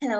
Hello,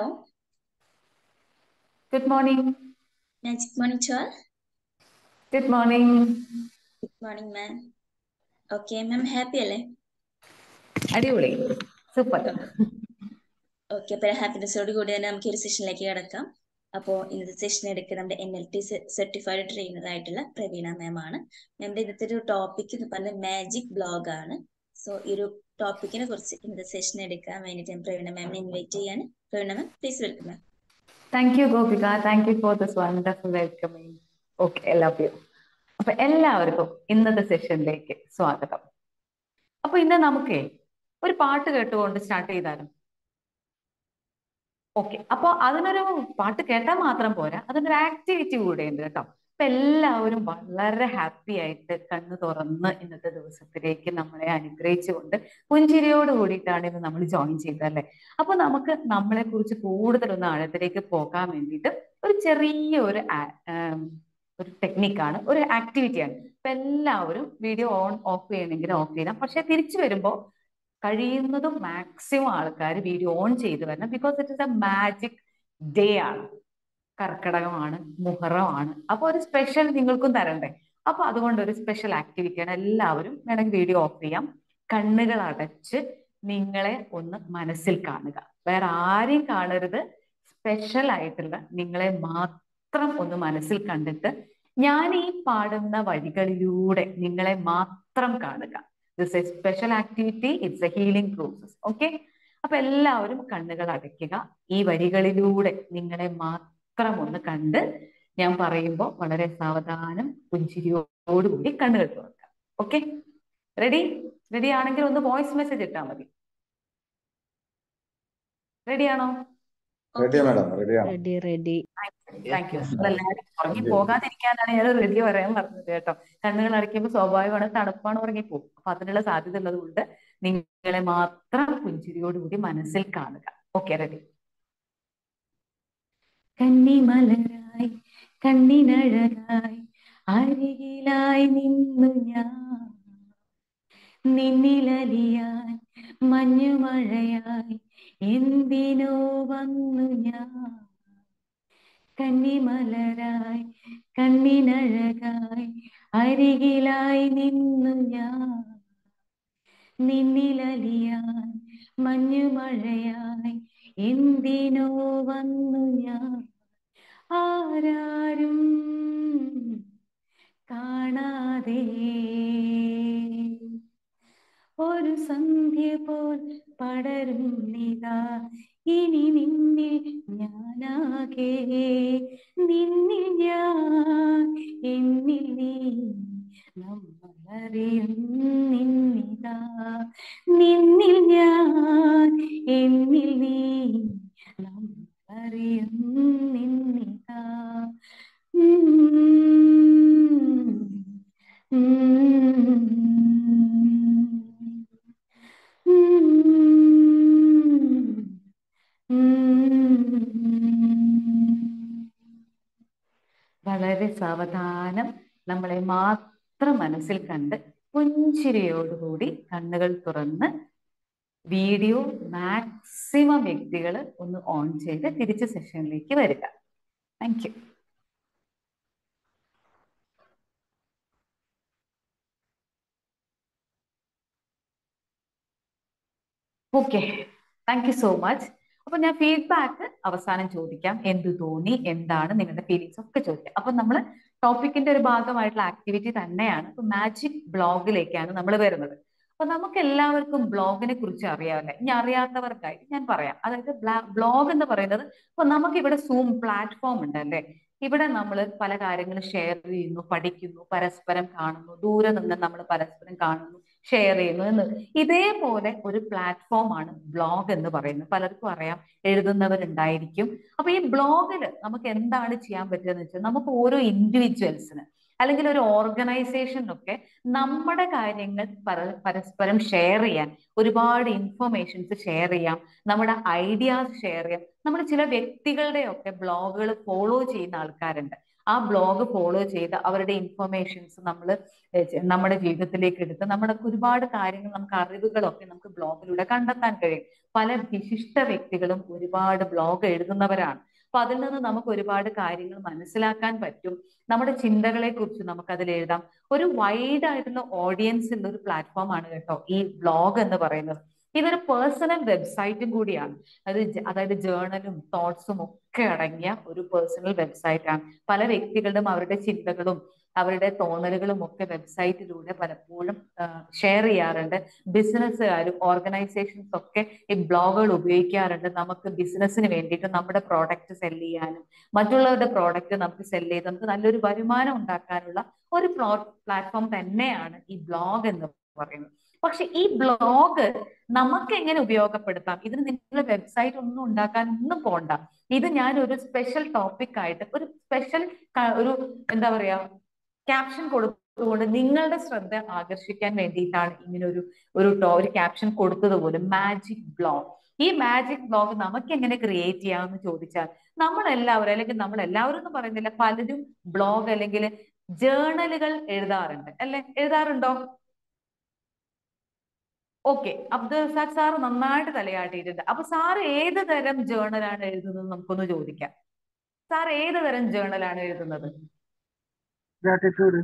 Good morning. magic morning to all. Good morning. Good morning, ma'am. Okay, ma'am, happy അല്ലേ അടിപൊളി super okay അപ്പോൾ ഹാപ്പിനെസ്സോട് കൂടി തന്നെ നമുക്ക് ഒരു സെഷനിലേക്ക് കിടക്കാം അപ്പോൾ ഇന്നത്തെ സെഷൻ എടുക്കുക നമ്മുടെ N L T certified trainer ആയിട്ടുള്ള പ്രവീണ മാം ആണ് നമ്മുടെ ഇന്നത്തെ ഒരു ടോപ്പിക് എന്ന് പറഞ്ഞാൽ മാജിക് ബ്ലോഗ് ആണ് സോ ഈ ഒരു ടോപ്പിക്കിനെ കുറിച്ച് ഇന്നത്തെ സെഷൻ എടുക്കാൻ വേണ്ടിയിട്ട് ഞാൻ പ്രവീണ മാമിനെ ഇൻവൈറ്റ് ചെയ്യാണ് Praveena ma'am please welcome ma'am thank you Gopika thank you for this wonderful welcoming okay love you അപ്പൊ എല്ലാവർക്കും ഇന്നത്തെ സെഷനിലേക്ക് സ്വാഗതം അപ്പൊ ഇന്ന് നമുക്ക് ഒരു പാട്ട് കേട്ടുകൊണ്ട് സ്റ്റാർട്ട് ചെയ്താലും ഓക്കെ അപ്പൊ അതിനൊരു പാട്ട് കേട്ടാൽ മാത്രം പോരാ അതിനൊരു ആക്ടിവിറ്റി കൂടെ ഉണ്ട് കേട്ടോ അപ്പൊ എല്ലാവരും വളരെ ഹാപ്പി ആയിട്ട് കണ്ണു തുറന്ന് ഇന്നത്തെ ദിവസത്തിലേക്ക് നമ്മളെ അനുഗ്രഹിച്ചുകൊണ്ട് പുഞ്ചിരിയോട് കൂടിയിട്ടാണ് ഇന്ന് നമ്മൾ ജോയിൻ ചെയ്തല്ലേ അപ്പൊ നമുക്ക് നമ്മളെ കുറിച്ച് കൂടുതലൊന്ന് ആഴത്തിലേക്ക് പോകാൻ വേണ്ടിയിട്ട് ഒരു ചെറിയ ഒരു ആ- ആം, ഒരു ടെക്നിക്കാണ് ഒരു ആക്ടിവിറ്റിയാണ് അപ്പൊ എല്ലാവരും വീഡിയോ ഓൺ ഓഫ് ചെയ്യണമെങ്കിൽ ഓഫ് ചെയ്യണം പക്ഷെ തിരിച്ചു വരുമ്പോൾ കഴിയുന്നതും മാക്സിമം ആൾക്കാർ വീഡിയോ ഓൺ ചെയ്ത് വരണം because it is a magic day ആണ് കർക്കിടകമാണ് മുഹറമാണ് അപ്പൊ ഒരു സ്പെഷ്യൽ നിങ്ങൾക്കും തരണ്ടേ അപ്പൊ അതുകൊണ്ട് ഒരു സ്പെഷ്യൽ ആക്ടിവിറ്റിയാണ് എല്ലാവരും വേണമെങ്കിൽ വീഡിയോ ഓഫ് ചെയ്യാം കണ്ണുകൾ അടച്ച് നിങ്ങളെ ഒന്ന് മനസ്സിൽ കാണുക വേറെ ആരെയും കാണരുത് സ്പെഷ്യൽ ആയിട്ടുള്ള നിങ്ങളെ മാത്രം ഒന്ന് മനസ്സിൽ കണ്ടിട്ട് ഞാൻ ഈ പാടുന്ന വഴികളിലൂടെ നിങ്ങളെ മാത്രം കാണുക this a special activity it's a healing process okay അപ്പൊ എല്ലാവരും കണ്ണുകൾ അടയ്ക്കുക ഈ വരികളിലൂടെ നിങ്ങളെ മാത്രം ഒന്ന് കണ്ട് ഞാൻ പറയുമ്പോൾ വളരെ സാവധാനം പുഞ്ചിരിയോടുകൂടി കണ്ണുകൾ തുറക്കുക ഓക്കെ റെഡി റെഡി ആണെങ്കിൽ ഒന്ന് വോയിസ് മെസ്സേജ് ഇട്ടാൽ മതി റെഡിയാണോ റെഡിയാ മാഡം റെഡിയാണ് റെഡി റെഡി താങ്ക് യു എല്ലാവരും ഉറങ്ങി പോകാതിരിക്കാനാണ് ഞാൻ റെഡി പറയാൻ പറഞ്ഞത് കേട്ടോ കണ്ണുകൾ അടയ്ക്കുമ്പോൾ സ്വാഭാവികമാണ് തണുപ്പാണ് ഉറങ്ങിപ്പോകും അപ്പൊ അതിനുള്ള സാധ്യത ഉള്ളത് കൊണ്ട് നിങ്ങളെ മാത്രം പുഞ്ചിരിയോടുകൂടി മനസ്സിൽ കാണുക ഓക്കെ റെഡി കന്നിമലരായി കണ്ണിനഴകായി അരികിലായി നിന്നു ഞാൻ നിന്നിലലിയാൻ മഞ്ഞുമഴയായി എന്തിനോ വന്നു ഞാൻ കന്നിമലരായി കണ്ണിനഴകായി അരികിലായി നിന്നു ഞാൻ നിന്നിലലിയാൻ മഞ്ഞുമഴയായി എന്തിനോ വന്നു ഞാൻ ആരാരും കാണാതെ ഒരു സന്ധ്യ പോൽ പടരും നിതാ ഇനി നിന്നിൽ ഞാനാകെ നിന്നിൽ ഞാൻ എന്നിൽ നീ നമ്മളറിയും നിന്നിതാ നിന്നിൽ ഞാൻ എന്നിൽ നീ നമ്മളറിയും നിന്നിതാ ഉം. ഉം. വളരെ സാവധാനം നമ്മളെ മാത്രം മനസ്സിൽ കണ്ട് പുഞ്ചിരിയോടുകൂടി കണ്ണുകൾ തുറന്ന് വീഡിയോ മാക്സിമം വ്യക്തികൾ ഒന്ന് ഓൺ ചെയ്ത് തിരിച്ച് സെഷനിലേക്ക് വരിക thank you okay thank you so much അപ്പൊ ഞാൻ ഫീഡ്ബാക്ക് അവസാനം ചോദിക്കാം എന്ത് തോന്നി എന്താണ് നിങ്ങളുടെ ഫീലിങ്സ് ഒക്കെ ചോദിക്കാം അപ്പൊ നമ്മൾ ടോപ്പിക്കിന്റെ ഒരു ഭാഗമായിട്ടുള്ള ആക്ടിവിറ്റി തന്നെയാണ് ഇപ്പൊ മാജിക് ബ്ലോഗിലേക്കാണ് നമ്മൾ വരുന്നത് അപ്പൊ നമുക്ക് എല്ലാവർക്കും ബ്ലോഗിനെ കുറിച്ച് അറിയാമല്ലേ ഇനി അറിയാത്തവർക്കായിട്ട് ഞാൻ പറയാം അതായത് ബ്ലോഗ് എന്ന് പറയുന്നത് ഇപ്പൊ നമുക്ക് ഇവിടെ സൂം പ്ലാറ്റ്ഫോം ഉണ്ട് അല്ലേ ഇവിടെ നമ്മൾ പല കാര്യങ്ങളും ഷെയർ ചെയ്യുന്നു പഠിക്കുന്നു പരസ്പരം കാണുന്നു ദൂരെ നിന്ന് നമ്മൾ പരസ്പരം കാണുന്നു ഷെയർ ചെയ്യുന്നു എന്ന് ഇതേപോലെ ഒരു പ്ലാറ്റ്ഫോം ആണ് ബ്ലോഗ് എന്ന് പറയുന്നത് പലർക്കും അറിയാം എഴുതുന്നവരുണ്ടായിരിക്കും അപ്പൊ ഈ ബ്ലോഗിൽ നമുക്ക് എന്താണ് ചെയ്യാൻ പറ്റുക വെച്ചാൽ നമുക്ക് ഓരോ ഇൻഡിവിജ്വൽസിന് അല്ലെങ്കിൽ ഒരു ഓർഗനൈസേഷനൊക്കെ നമ്മുടെ കാര്യങ്ങൾ പര- പരസ്പരം ഷെയർ ചെയ്യാൻ ഒരുപാട് ഇൻഫർമേഷൻസ് ഷെയർ ചെയ്യാം നമ്മുടെ ഐഡിയാസ് ഷെയർ ചെയ്യാം നമ്മൾ ചില വ്യക്തികളുടെയൊക്കെ ബ്ലോഗുകൾ ഫോളോ ചെയ്യുന്ന ആൾക്കാരുണ്ട് ആ ബ്ലോഗ് ഫോളോ ചെയ്ത് അവരുടെ ഇൻഫർമേഷൻസ് നമ്മൾ നമ്മുടെ ജീവിതത്തിലേക്ക് എടുത്ത് നമ്മുടെ ഒരുപാട് കാര്യങ്ങൾ നമുക്ക് അറിവുകളൊക്കെ നമുക്ക് ബ്ലോഗിലൂടെ കണ്ടെത്താൻ കഴിയും പല വിശിഷ്ട വ്യക്തികളും ഒരുപാട് ബ്ലോഗ് എഴുതുന്നവരാണ് അപ്പൊ അതിൽ നിന്ന് നമുക്ക് ഒരുപാട് കാര്യങ്ങൾ മനസ്സിലാക്കാൻ പറ്റും നമ്മുടെ ചിന്തകളെ കുറിച്ച് നമുക്ക് അതിൽ എഴുതാം ഒരു വൈഡ് ആയിട്ടുള്ള ഓഡിയൻസിന്റെ ഒരു പ്ലാറ്റ്ഫോം ആണ് കേട്ടോ ഈ ബ്ലോഗ് എന്ന് പറയുന്നത് ഇതൊരു പേഴ്സണൽ വെബ്സൈറ്റും കൂടിയാണ് അത് ജ- അതായത് ജേർണലും തോട്ട്സും ഒക്കെ അടങ്ങിയ ഒരു പേഴ്സണൽ വെബ്സൈറ്റ് ആണ് പല വ്യക്തികളുടെ അവരുടെ ചിന്തകളും അവരുടെ തോന്നലുകളും ഒക്കെ വെബ്സൈറ്റിലൂടെ പലപ്പോഴും ഷെയർ ചെയ്യാറുണ്ട് ബിസിനസ്സുകാരും ഓർഗനൈസേഷൻസ് ഒക്കെ ഈ ബ്ലോഗുകൾ ഉപയോഗിക്കാറുണ്ട് നമുക്ക് ബിസിനസ്സിന് വേണ്ടിയിട്ട് നമ്മുടെ പ്രോഡക്റ്റ് സെല് ചെയ്യാനും മറ്റുള്ളവരുടെ പ്രോഡക്റ്റ് നമുക്ക് സെല് ചെയ്ത് നമുക്ക് നല്ലൊരു വരുമാനം ഉണ്ടാക്കാനുള്ള ഒരു പ്ലാറ്റ്ഫോം തന്നെയാണ് ഈ ബ്ലോഗ് എന്ന് പറയുന്നത് പക്ഷെ ഈ ബ്ലോഗ് നമുക്ക് എങ്ങനെ ഉപയോഗപ്പെടുത്താം ഇതിന് നിങ്ങൾ വെബ്സൈറ്റ് ഒന്നും ഉണ്ടാക്കാൻ ഒന്നും പോണ്ട ഇത് ഞാൻ ഒരു സ്പെഷ്യൽ ടോപ്പിക് ആയിട്ട് ഒരു സ്പെഷ്യൽ ഒരു എന്താ പറയാ ക്യാപ്ഷൻ കൊടുത്തുകൊണ്ട് നിങ്ങളുടെ ശ്രദ്ധ ആകർഷിക്കാൻ വേണ്ടിയിട്ടാണ് ഇങ്ങനെ ഒരു ഒരു ടോ- ഒരു ക്യാപ്ഷൻ കൊടുത്തത് പോലും മാജിക് ബ്ലോഗ് ഈ മാജിക് ബ്ലോഗ് നമുക്ക് എങ്ങനെ ക്രിയേറ്റ് ചെയ്യാമെന്ന് ചോദിച്ചാൽ നമ്മൾ എല്ലാവരും അല്ലെങ്കിൽ നമ്മൾ എല്ലാവരും എന്ന് പറയുന്നില്ല പലരും ബ്ലോഗ് അല്ലെങ്കിൽ ജേർണലുകൾ എഴുതാറുണ്ട് അല്ലെ എഴുതാറുണ്ടോ ഓക്കെ അബ്ദുൽ റസാഖ് സാർ നന്നായിട്ട് തലയാട്ടിയിട്ടുണ്ട് അപ്പൊ സാർ ഏത് തരം ജേർണലാണ് എഴുതുന്നത് നമുക്കൊന്ന് ചോദിക്കാം സാർ ഏത് തരം ജേർണലാണ് എഴുതുന്നത് gratitude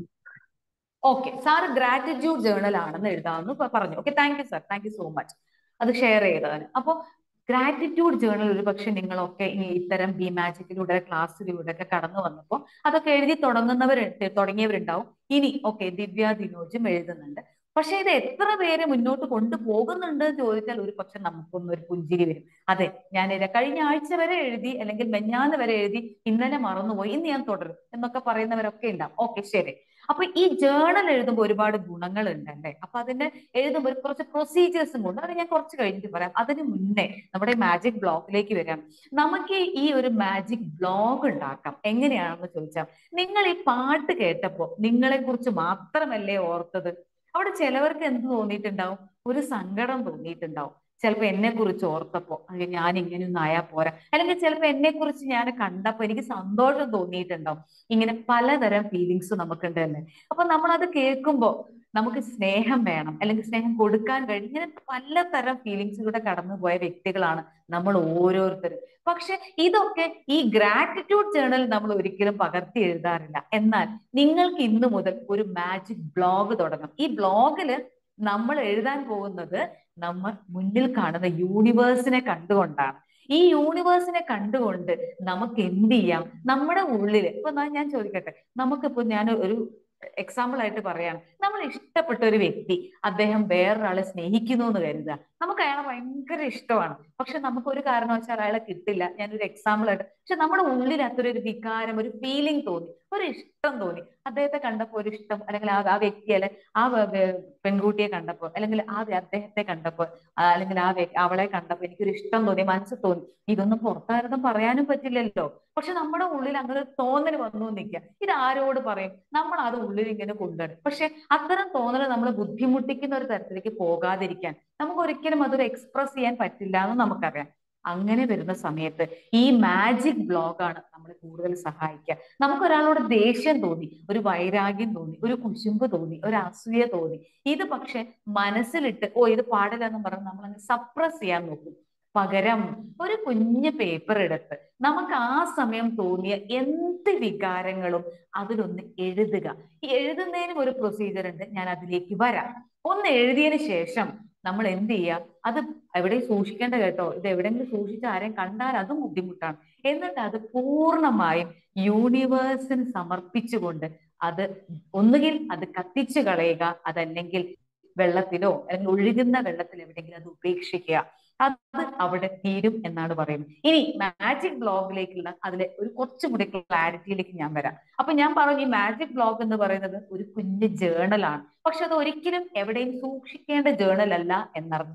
okay sir gratitude journal ആണെന്ന് എഴുതാമെന്ന് പ- പറഞ്ഞു okay thank you sir thank you so much അത് ഷെയർ ചെയ്തതിന് അപ്പോൾ ഗ്രാറ്റിറ്റ്യൂഡ് ജേർണൽ ഒരു പക്ഷെ നിങ്ങളൊക്കെ ഈ ഇത്തരം ബി മാജിക്കിലൂടെ ക്ലാസ്സിലൂടെ ഒക്കെ കടന്നു വന്നപ്പോൾ അതൊക്കെ എഴുതി തുടങ്ങുന്നവർ തുടങ്ങിയവരുണ്ടാവും ഇനി ഓക്കെ ദിവ്യ ദിനോജും എഴുതുന്നുണ്ട് പക്ഷെ ഇത് എത്ര പേര് മുന്നോട്ട് കൊണ്ടുപോകുന്നുണ്ട് എന്ന് ചോദിച്ചാൽ ഒരു പക്ഷെ നമുക്കൊന്നും ഒരു പുഞ്ചിരി വരും അതെ ഞാൻ ഇത് കഴിഞ്ഞ ആഴ്ച വരെ എഴുതി അല്ലെങ്കിൽ മെഞ്ഞാന്ന് വരെ എഴുതി ഇന്നലെ മറന്നുപോയി ഇന്ന് ഞാൻ തുടരും എന്നൊക്കെ പറയുന്നവരൊക്കെ ഉണ്ടാവും ഓക്കെ ശരി അപ്പൊ ഈ ജേണൽ എഴുതുമ്പോൾ ഒരുപാട് ഗുണങ്ങളുണ്ട് അല്ലേ അപ്പൊ അതിന്റെ എഴുതുമ്പോൾ കുറച്ച് പ്രൊസീജിയേഴ്സും കൊണ്ട് അത് ഞാൻ കുറച്ച് കഴിഞ്ഞിട്ട് പറയാം അതിന് മുന്നേ നമ്മുടെ മാജിക് ബ്ലോഗിലേക്ക് വരാം നമുക്ക് ഈ ഒരു മാജിക് ബ്ലോഗ് ഉണ്ടാക്കാം എങ്ങനെയാണെന്ന് ചോദിച്ചാൽ നിങ്ങൾ ഈ പാട്ട് കേട്ടപ്പോ നിങ്ങളെ കുറിച്ച് മാത്രമല്ലേ ഓർത്തത് അവിടെ ചിലവർക്ക് എന്ത് തോന്നിയിട്ടുണ്ടാവും ഒരു സങ്കടം തോന്നിയിട്ടുണ്ടാവും ചിലപ്പോ എന്നെ കുറിച്ച് ഓർത്തപ്പോ അയ്യോ ഞാൻ ഇങ്ങനെയൊന്നും ആയാ പോരാ അല്ലെങ്കിൽ ചിലപ്പോ എന്നെ കുറിച്ച് ഞാൻ കണ്ടപ്പോ എനിക്ക് സന്തോഷം തോന്നിയിട്ടുണ്ടാവും ഇങ്ങനെ പലതരം ഫീലിങ്സ് നമുക്കുണ്ട് തന്നെ അപ്പൊ നമ്മൾ അത് കേൾക്കുമ്പോ നമുക്ക് സ്നേഹം വേണം അല്ലെങ്കിൽ സ്നേഹം കൊടുക്കാൻ കഴിയും ഇങ്ങനെ പലതരം ഫീലിങ്സിലൂടെ കടന്നുപോയ വ്യക്തികളാണ് നമ്മൾ ഓരോരുത്തരും പക്ഷെ ഇതൊക്കെ ഈ ഗ്രാറ്റിറ്റ്യൂഡ് ജേണൽ നമ്മൾ ഒരിക്കലും പകർത്തി എഴുതാറില്ല എന്നാൽ നിങ്ങൾക്ക് ഇന്നു മുതൽ ഒരു മാജിക് ബ്ലോഗ് തുടങ്ങാം ഈ ബ്ലോഗില് നമ്മൾ എഴുതാൻ പോകുന്നത് നമ്മൾ മുന്നിൽ കാണുന്ന യൂണിവേഴ്സിനെ കണ്ടുകൊണ്ടാണ് ഈ യൂണിവേഴ്സിനെ കണ്ടുകൊണ്ട് നമുക്ക് എന്ത് ചെയ്യാം നമ്മുടെ ഉള്ളില് ഇപ്പൊ ഞാൻ- ഞാൻ ചോദിക്കട്ടെ നമുക്കിപ്പോ ഞാൻ ഒരു എക്സാമ്പിൾ ആയിട്ട് പറയാം നമ്മൾ ഇഷ്ടപ്പെട്ട ഒരു വ്യക്തി അദ്ദേഹം വേറൊരാളെ സ്നേഹിക്കുന്നു എന്ന് കരുതുക നമുക്ക് അയാളെ ഭയങ്കര ഇഷ്ടമാണ് പക്ഷെ നമുക്ക് ഒരു കാരണവശാൽ അയാളെ കിട്ടില്ല ഞാനൊരു എക്സാമ്പിൾ ആയിട്ട് പക്ഷെ നമ്മുടെ ഉള്ളിൽ അത്രയൊരു വികാരം ഒരു ഫീലിംഗ് തോന്നി ഒരു ഇഷ്ടം തോന്നി അദ്ദേഹത്തെ കണ്ടപ്പോൾ ഒരു ഇഷ്ടം അല്ലെങ്കിൽ ആ ആ വ്യക്തി അല്ലെ ആ വ- വ- പെൺകുട്ടിയെ കണ്ടപ്പോൾ അല്ലെങ്കിൽ ആ വ്യ- അദ്ദേഹത്തെ കണ്ടപ്പോൾ ആ, അല്ലെങ്കിൽ ആ വ്യ- അവളെ കണ്ടപ്പോൾ എനിക്കൊരു ഇഷ്ടം തോന്നി മനസ്സിൽ തോന്നി ഇതൊന്നും പുറത്താരതും പറയാനും പറ്റില്ലല്ലോ പക്ഷെ നമ്മുടെ ഉള്ളിൽ അങ്ങനെ ഒരു തോന്നൽ വന്നു നിൽക്കുക ഇത് ആരോട് പറയും നമ്മൾ അത് ഉള്ളിൽ ഇങ്ങനെ കൊണ്ടുവരും പക്ഷെ അത്തരം തോന്നൽ നമ്മളെ ബുദ്ധിമുട്ടിക്കുന്ന ഒരു തരത്തിലേക്ക് പോകാതിരിക്കാൻ നമുക്ക് ഒരിക്കലും അതൊരു എക്സ്പ്രസ് ചെയ്യാൻ പറ്റില്ല എന്ന് നമുക്കറിയാം അങ്ങനെ വരുന്ന സമയത്ത് ഈ മാജിക് ബ്ലോഗാണ് നമ്മളെ കൂടുതൽ സഹായിക്കുക നമുക്ക് ഒരാളോട് ദേഷ്യം തോന്നി ഒരു വൈരാഗ്യം തോന്നി ഒരു കുശുമ്പ് തോന്നി ഒരു അസൂയ തോന്നി ഇത് പക്ഷെ മനസ്സിലിട്ട് ഓ ഇത് പാടില്ല എന്ന് പറഞ്ഞ് നമ്മൾ അങ്ങ് സപ്രസ് ചെയ്യാൻ നോക്കും പകരം ഒരു കുഞ്ഞ് പേപ്പർ എടുത്ത് നമുക്ക് ആ സമയം തോന്നിയ എന്ത് വികാരങ്ങളും അതിലൊന്ന് എഴുതുക ഈ എഴുതുന്നതിനും ഒരു പ്രൊസീജിയർ ഉണ്ട് ഞാൻ അതിലേക്ക് വരാം ഒന്ന് എഴുതിയതിന് ശേഷം നമ്മൾ എന്ത് ചെയ്യുക അത് എവിടെയും സൂക്ഷിക്കേണ്ട കേട്ടോ ഇത് എവിടെയെങ്കിലും സൂക്ഷിച്ച് ആരെയും കണ്ടാൽ അതും ബുദ്ധിമുട്ടാണ് എന്നിട്ട് അത് പൂർണ്ണമായും യൂണിവേഴ്സിന് സമർപ്പിച്ചുകൊണ്ട് അത് ഒന്നുകിൽ അത് കത്തിച്ചു കളയുക അതല്ലെങ്കിൽ വെള്ളത്തിലോ അല്ലെങ്കിൽ ഒഴുകുന്ന വെള്ളത്തിൽ എവിടെയെങ്കിലും അത് ഉപേക്ഷിക്കുക അത് അവിടെ തീരും എന്നാണ് പറയുന്നത് ഇനി മാജിക് ബ്ലോഗിലേക്കുള്ള അതിലെ ഒരു കുറച്ചും കൂടി ക്ലാരിറ്റിയിലേക്ക് ഞാൻ വരാം അപ്പൊ ഞാൻ പറഞ്ഞു ഈ മാജിക് ബ്ലോഗ് എന്ന് പറയുന്നത് ഒരു കുഞ്ഞ് ജേണലാണ് പക്ഷെ അത് ഒരിക്കലും എവിടെയും സൂക്ഷിക്കേണ്ട ജേണൽ അല്ല എന്നർത്ഥം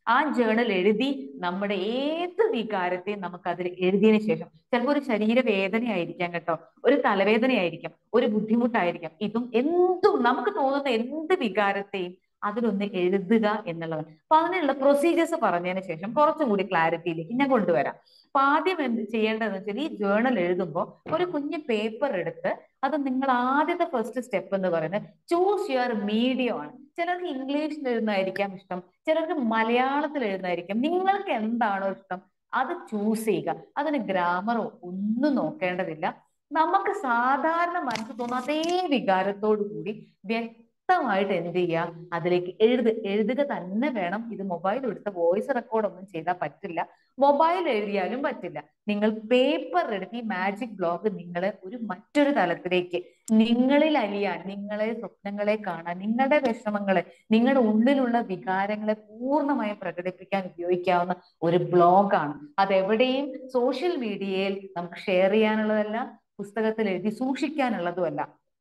ആ ജേണൽ എഴുതി നമ്മുടെ ഏത് വികാരത്തെയും നമുക്ക് അതിൽ എഴുതിയതിനു ശേഷം ചിലപ്പോൾ ഒരു ശരീരവേദന ആയിരിക്കാം കേട്ടോ ഒരു തലവേദനയായിരിക്കാം ഒരു ബുദ്ധിമുട്ടായിരിക്കാം ഇതും എന്തും നമുക്ക് തോന്നുന്ന എന്ത് വികാരത്തെയും അതിലൊന്ന് എഴുതുക എന്നുള്ളതാണ് അപ്പൊ അതിനുള്ള പ്രൊസീജിയേഴ്സ് പറഞ്ഞതിന് ശേഷം കുറച്ചും കൂടി ക്ലാരിറ്റിയിലേക്ക് ഞാൻ കൊണ്ടുവരാം അപ്പൊ ആദ്യം എന്ത് ചെയ്യേണ്ടതെന്ന് വെച്ചാൽ ഈ ജേണൽ എഴുതുമ്പോൾ ഒരു കുഞ്ഞ് പേപ്പർ എടുത്ത് അത് നിങ്ങൾ ആദ്യത്തെ ഫസ്റ്റ് സ്റ്റെപ്പ് എന്ന് പറയുന്നത് ചൂസ് യുവർ മീഡിയം ആണ് ചിലർക്ക് ഇംഗ്ലീഷിൽ എഴുതുന്നതായിരിക്കാം ഇഷ്ടം ചിലർക്ക് മലയാളത്തിൽ എഴുതുന്നതായിരിക്കും നിങ്ങൾക്ക് എന്താണോ ഇഷ്ടം അത് ചൂസ് ചെയ്യുക അതിന് ഗ്രാമറോ ഒന്നും നോക്കേണ്ടതില്ല നമുക്ക് സാധാരണ മനസ്സ് തോന്നുന്ന അതേ വികാരത്തോടു കൂടി വ്യക്തമായിട്ട് എന്ത് ചെയ്യുക അതിലേക്ക് എഴുത് എഴുതുക തന്നെ വേണം ഇത് മൊബൈൽ എടുത്ത വോയിസ് റെക്കോർഡ് ഒന്നും ചെയ്താൽ പറ്റില്ല മൊബൈൽ എഴുതിയാലും പറ്റില്ല നിങ്ങൾ പേപ്പർ എടുത്ത് ഈ മാജിക് ബ്ലോഗ് നിങ്ങളെ ഒരു മറ്റൊരു തലത്തിലേക്ക് നിങ്ങളിൽ അലിയാൻ നിങ്ങളെ സ്വപ്നങ്ങളെ കാണാൻ നിങ്ങളുടെ വിഷമങ്ങളെ നിങ്ങളുടെ ഉള്ളിലുള്ള വികാരങ്ങളെ പൂർണ്ണമായും പ്രകടിപ്പിക്കാൻ ഉപയോഗിക്കാവുന്ന ഒരു ബ്ലോഗാണ് അതെവിടെയും സോഷ്യൽ മീഡിയയിൽ നമുക്ക് ഷെയർ ചെയ്യാനുള്ളതല്ല പുസ്തകത്തിൽ എഴുതി സൂക്ഷിക്കാനുള്ളതുമല്ല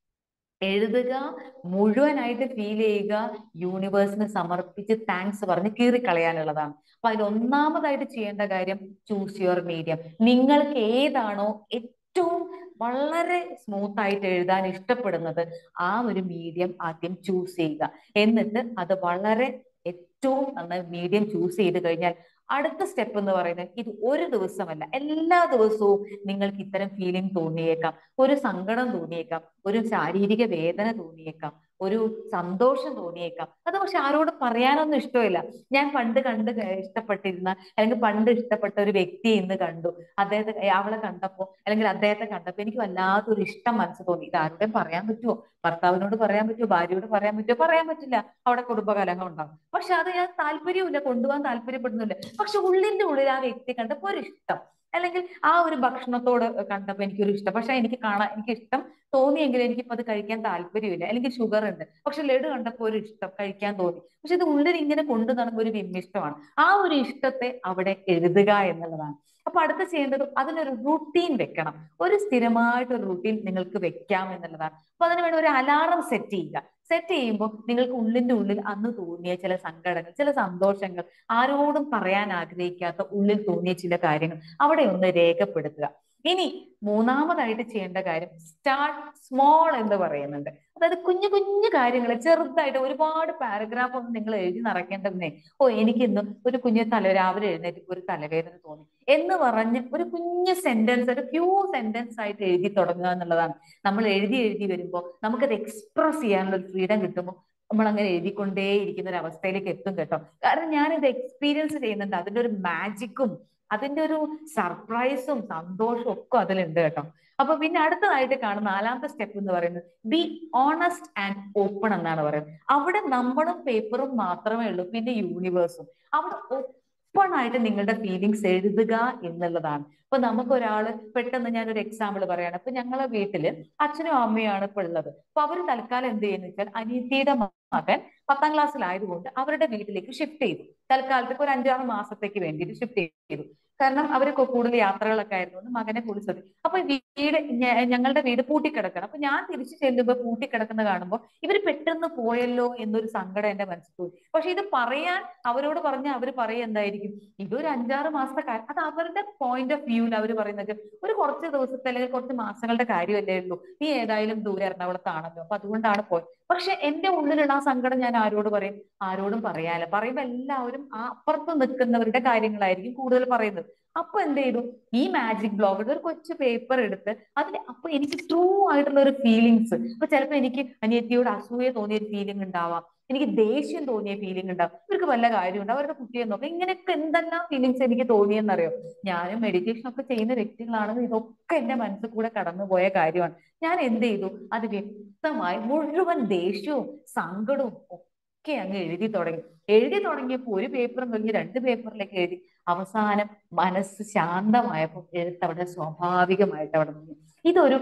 എഴുതുക മുഴുവനായിട്ട് ഫീൽ ചെയ്യുക യൂണിവേഴ്സിന് സമർപ്പിച്ച് താങ്ക്സ് പറഞ്ഞ് കീറിക്കളയാനുള്ളതാണ് അപ്പൊ അതിൽ ഒന്നാമതായിട്ട് ചെയ്യേണ്ട കാര്യം ചൂസ് യുവർ മീഡിയം നിങ്ങൾക്ക് ഏതാണോ ഏറ്റവും വളരെ സ്മൂത്ത് ആയിട്ട് എഴുതാൻ ഇഷ്ടപ്പെടുന്നത് ആ ഒരു മീഡിയം ആദ്യം ചൂസ് ചെയ്യുക എന്നിട്ട് അത് വളരെ ഏറ്റവും നന്നായി മീഡിയം ചൂസ് ചെയ്ത് കഴിഞ്ഞാൽ അടുത്ത സ്റ്റെപ്പ് എന്ന് പറയുന്നത് ഇത് ഒരു ദിവസമല്ല എല്ലാ ദിവസവും നിങ്ങൾക്ക് ഇത്തരം ഫീലിംഗ് തോന്നിയേക്കാം ഒരു സങ്കടം തോന്നിയേക്കാം ഒരു ശാരീരിക വേദന തോന്നിയേക്കാം ഒരു സന്തോഷം തോന്നിയേക്കാം അത് പക്ഷെ ആരോടും പറയാനൊന്നും ഇഷ്ടമില്ല ഞാൻ പണ്ട് കണ്ട് ഇഷ്ടപ്പെട്ടിരുന്ന അല്ലെങ്കിൽ പണ്ട് ഇഷ്ടപ്പെട്ട ഒരു വ്യക്തിയെ ഇന്ന് കണ്ടു അദ്ദേഹത്തെ അവളെ കണ്ടപ്പോ അല്ലെങ്കിൽ അദ്ദേഹത്തെ കണ്ടപ്പോ എനിക്ക് വല്ലാത്തൊരു ഇഷ്ടം മനസ്സ് തോന്നി ഇത് ആരുടെയും പറയാൻ പറ്റുമോ ഭർത്താവിനോട് പറയാൻ പറ്റുമോ ഭാര്യയോട് പറയാൻ പറ്റുമോ പറയാൻ പറ്റില്ല അവിടെ കുടുംബകലഹം ഉണ്ടാവും പക്ഷെ അത് ഞാൻ താല്പര്യമില്ല കൊണ്ടുപോകാൻ താല്പര്യപ്പെടുന്നില്ല പക്ഷെ ഉള്ളിന്റെ ഉള്ളിൽ ആ വ്യക്തി കണ്ടപ്പോ ഒരു ഇഷ്ടം അല്ലെങ്കിൽ ആ ഒരു ഭക്ഷണത്തോട് കണ്ടപ്പോ എനിക്കൊരു ഇഷ്ടം പക്ഷെ എനിക്ക് കാണാൻ എനിക്ക് ഇഷ്ടം തോന്നിയെങ്കിൽ എനിക്കിപ്പോ അത് കഴിക്കാൻ താല്പര്യമില്ല അല്ലെങ്കിൽ ഷുഗർ ഉണ്ട് പക്ഷെ ലഡു കണ്ടപ്പോ ഒരു ഇഷ്ടം കഴിക്കാൻ തോന്നി പക്ഷെ ഇത് ഉള്ളിൽ ഇങ്ങനെ കൊണ്ടു നടന്ന ഒരു വിമ്മിഷ്ടമാണ് ആ ഒരു ഇഷ്ടത്തെ അവിടെ എഴുതുക എന്നുള്ളതാണ് അപ്പൊ അടുത്ത ചെയ്യേണ്ടത് അതിനൊരു റുട്ടീൻ വെക്കണം ഒരു സ്ഥിരമായിട്ട് ഒരു റുട്ടീൻ നിങ്ങൾക്ക് വെക്കാം എന്നുള്ളതാണ് അപ്പൊ അതിന് വേണ്ടി ഒരു അലാറം സെറ്റ് ചെയ്യുക സെറ്റ് ചെയ്യുമ്പോൾ നിങ്ങൾക്ക് ഉള്ളിന്റെ ഉള്ളിൽ അന്ന് തോന്നിയ ചില സങ്കടങ്ങൾ ചില സന്തോഷങ്ങൾ ആരോടും പറയാൻ ആഗ്രഹിക്കാത്ത ഉള്ളിൽ തോന്നിയ ചില കാര്യങ്ങൾ അവിടെ ഒന്ന് രേഖപ്പെടുത്തുക ഇനി മൂന്നാമതായിട്ട് ചെയ്യേണ്ട കാര്യം സ്റ്റാർട്ട് സ്മോൾ എന്ന് പറയുന്നുണ്ട് അതായത് കുഞ്ഞു കുഞ്ഞു കാര്യങ്ങൾ ചെറുതായിട്ട് ഒരുപാട് പാരഗ്രാഫ് ഒന്നും നിങ്ങൾ എഴുതി നിറയ്ക്കേണ്ടതെന്നേ ഓ എനിക്കിന്ന് ഒരു കുഞ്ഞു തല രാവിലെ എഴുന്നേറ്റ് ഒരു തലവേദന തോന്നി എന്ന് പറഞ്ഞ് ഒരു കുഞ്ഞു സെന്റൻസ് ഒരു ഫ്യൂ സെന്റൻസ് ആയിട്ട് എഴുതി തുടങ്ങുക എന്നുള്ളതാണ് നമ്മൾ എഴുതി എഴുതി വരുമ്പോൾ നമുക്കത് എക്സ്പ്രസ് ചെയ്യാനുള്ള ഒരു ഫ്രീഡം കിട്ടുമ്പോൾ നമ്മൾ അങ്ങനെ എഴുതിക്കൊണ്ടേ ഇരിക്കുന്ന ഒരു അവസ്ഥയിലേക്ക് എത്തും കേട്ടോ കാരണം ഞാൻ ഇത് എക്സ്പീരിയൻസ് ചെയ്യുന്നുണ്ട് അതിന്റെ ഒരു മാജിക്കും അതിന്റെ ഒരു സർപ്രൈസും സന്തോഷവും ഒക്കെ അതിലുണ്ട് കേട്ടോ അപ്പൊ പിന്നെ അടുത്തതായിട്ട് കാണുന്ന നാലാമത്തെ സ്റ്റെപ്പ് എന്ന് പറയുന്നത് ബി ഓണസ്റ്റ് ആൻഡ് ഓപ്പൺ എന്നാണ് പറയുന്നത് അവിടെ നമ്മളും പേപ്പറും മാത്രമേ ഉള്ളൂ പിന്നെ യൂണിവേഴ്സും അവിടെ ഓപ്പൺ ആയിട്ട് നിങ്ങളുടെ ഫീലിങ്സ് എഴുതുക എന്നുള്ളതാണ് ഇപ്പൊ നമുക്കൊരാള് പെട്ടെന്ന് ഞാനൊരു എക്സാമ്പിൾ പറയാണ് ഇപ്പൊ ഞങ്ങളെ വീട്ടില് അച്ഛനും അമ്മയാണ് ഇപ്പൊ ഉള്ളത് അപ്പൊ അവര് തൽക്കാലം എന്ത് ചെയ്യുന്ന വെച്ചാൽ അനിയത്തിയുടെ മകൻ പത്താം ക്ലാസ്സിലായതുകൊണ്ട് അവരുടെ വീട്ടിലേക്ക് ഷിഫ്റ്റ് ചെയ്തു തൽക്കാലത്തേക്ക് ഒരു അഞ്ചാറ് മാസത്തേക്ക് വേണ്ടിയിട്ട് ഷിഫ്റ്റ് ചെയ്തു കാരണം അവർ കൂടുതൽ യാത്രകളൊക്കെ ആയിരുന്നുകൊണ്ട് മകനെ കുളിച്ചത് അപ്പൊ വീട് ഞങ്ങളുടെ വീട് പൂട്ടിക്കിടക്കണം അപ്പൊ ഞാൻ തിരിച്ചു ചെല്ലുമ്പോൾ പൂട്ടിക്കിടക്കുന്ന കാണുമ്പോൾ ഇവർ പെട്ടെന്ന് പോയല്ലോ എന്നൊരു സങ്കടം എന്റെ മനസ്സിൽ പോയി പക്ഷെ ഇത് പറയാൻ അവരോട് പറഞ്ഞ അവർ പറയുക എന്തായിരിക്കും ഇതൊരു അഞ്ചാറ് മാസത്തെ കാര്യം അത് അവരുടെ പോയിന്റ് ഓഫ് വ്യൂവിൽ അവർ പറയുന്നത് ഒരു കുറച്ച് ദിവസത്തെ അല്ലെങ്കിൽ കുറച്ച് മാസങ്ങളുടെ കാര്യമല്ലേ ഉള്ളൂ നീ ഏതായാലും ദൂരെ എറണാകുളത്താണല്ലോ അപ്പൊ അതുകൊണ്ടാണ് പോയത് പക്ഷെ എന്റെ ഉള്ളിലുള്ള ആ സങ്കടം ഞാൻ ആരോട് പറയും ആരോടും പറയാല്ല പറയുമ്പോൾ എല്ലാവരും ആ അപ്പുറത്ത് നിൽക്കുന്നവരുടെ കാര്യങ്ങളായിരിക്കും കൂടുതൽ പറയുന്നത് അപ്പൊ എന്ത് ചെയ്തു ഈ മാജിക് ബ്ലോഗിൽ ഒരു കൊച്ചു പേപ്പർ എടുത്ത് അതിന് അപ്പൊ എനിക്ക് ട്രൂ ആയിട്ടുള്ള ഒരു ഫീലിങ്സ് അപ്പൊ ചിലപ്പോ എനിക്ക് അനിയത്തിയോട് അസൂയ തോന്നിയ ഒരു ഫീലിംഗ് ഉണ്ടാവാം എനിക്ക് ദേഷ്യം തോന്നിയ ഫീലിംഗ് ഉണ്ടാവും ഇവർക്ക് വല്ല കാര്യമുണ്ട് അവരുടെ കുട്ടിയെ നോക്കാം ഇങ്ങനെയൊക്കെ എന്തെല്ലാം ഫീലിങ്സ് എനിക്ക് തോന്നിയെന്നറിയോ ഞാനും മെഡിറ്റേഷൻ ഒക്കെ ചെയ്യുന്ന വ്യക്തികളാണെന്ന് ഇതൊക്കെ എന്റെ മനസ്സിൽ കൂടെ കടന്നുപോയ കാര്യമാണ് ഞാൻ എന്ത് ചെയ്തു അത് വ്യക്തമായി മുഴുവൻ ദേഷ്യവും സങ്കടവും ഒക്കെ അങ്ങ് എഴുതി തുടങ്ങി എഴുതി തുടങ്ങിയപ്പോൾ ഒരു പേപ്പറും കഴിഞ്ഞ് രണ്ട് പേപ്പറിലേക്ക് എഴുതി അവസാനം മനസ്സ് ശാന്തമായപ്പോൾ എഴുത്ത് അവിടെ സ്വാഭാവികമായിട്ട് അവിടെ നിന്നു ഇതൊരു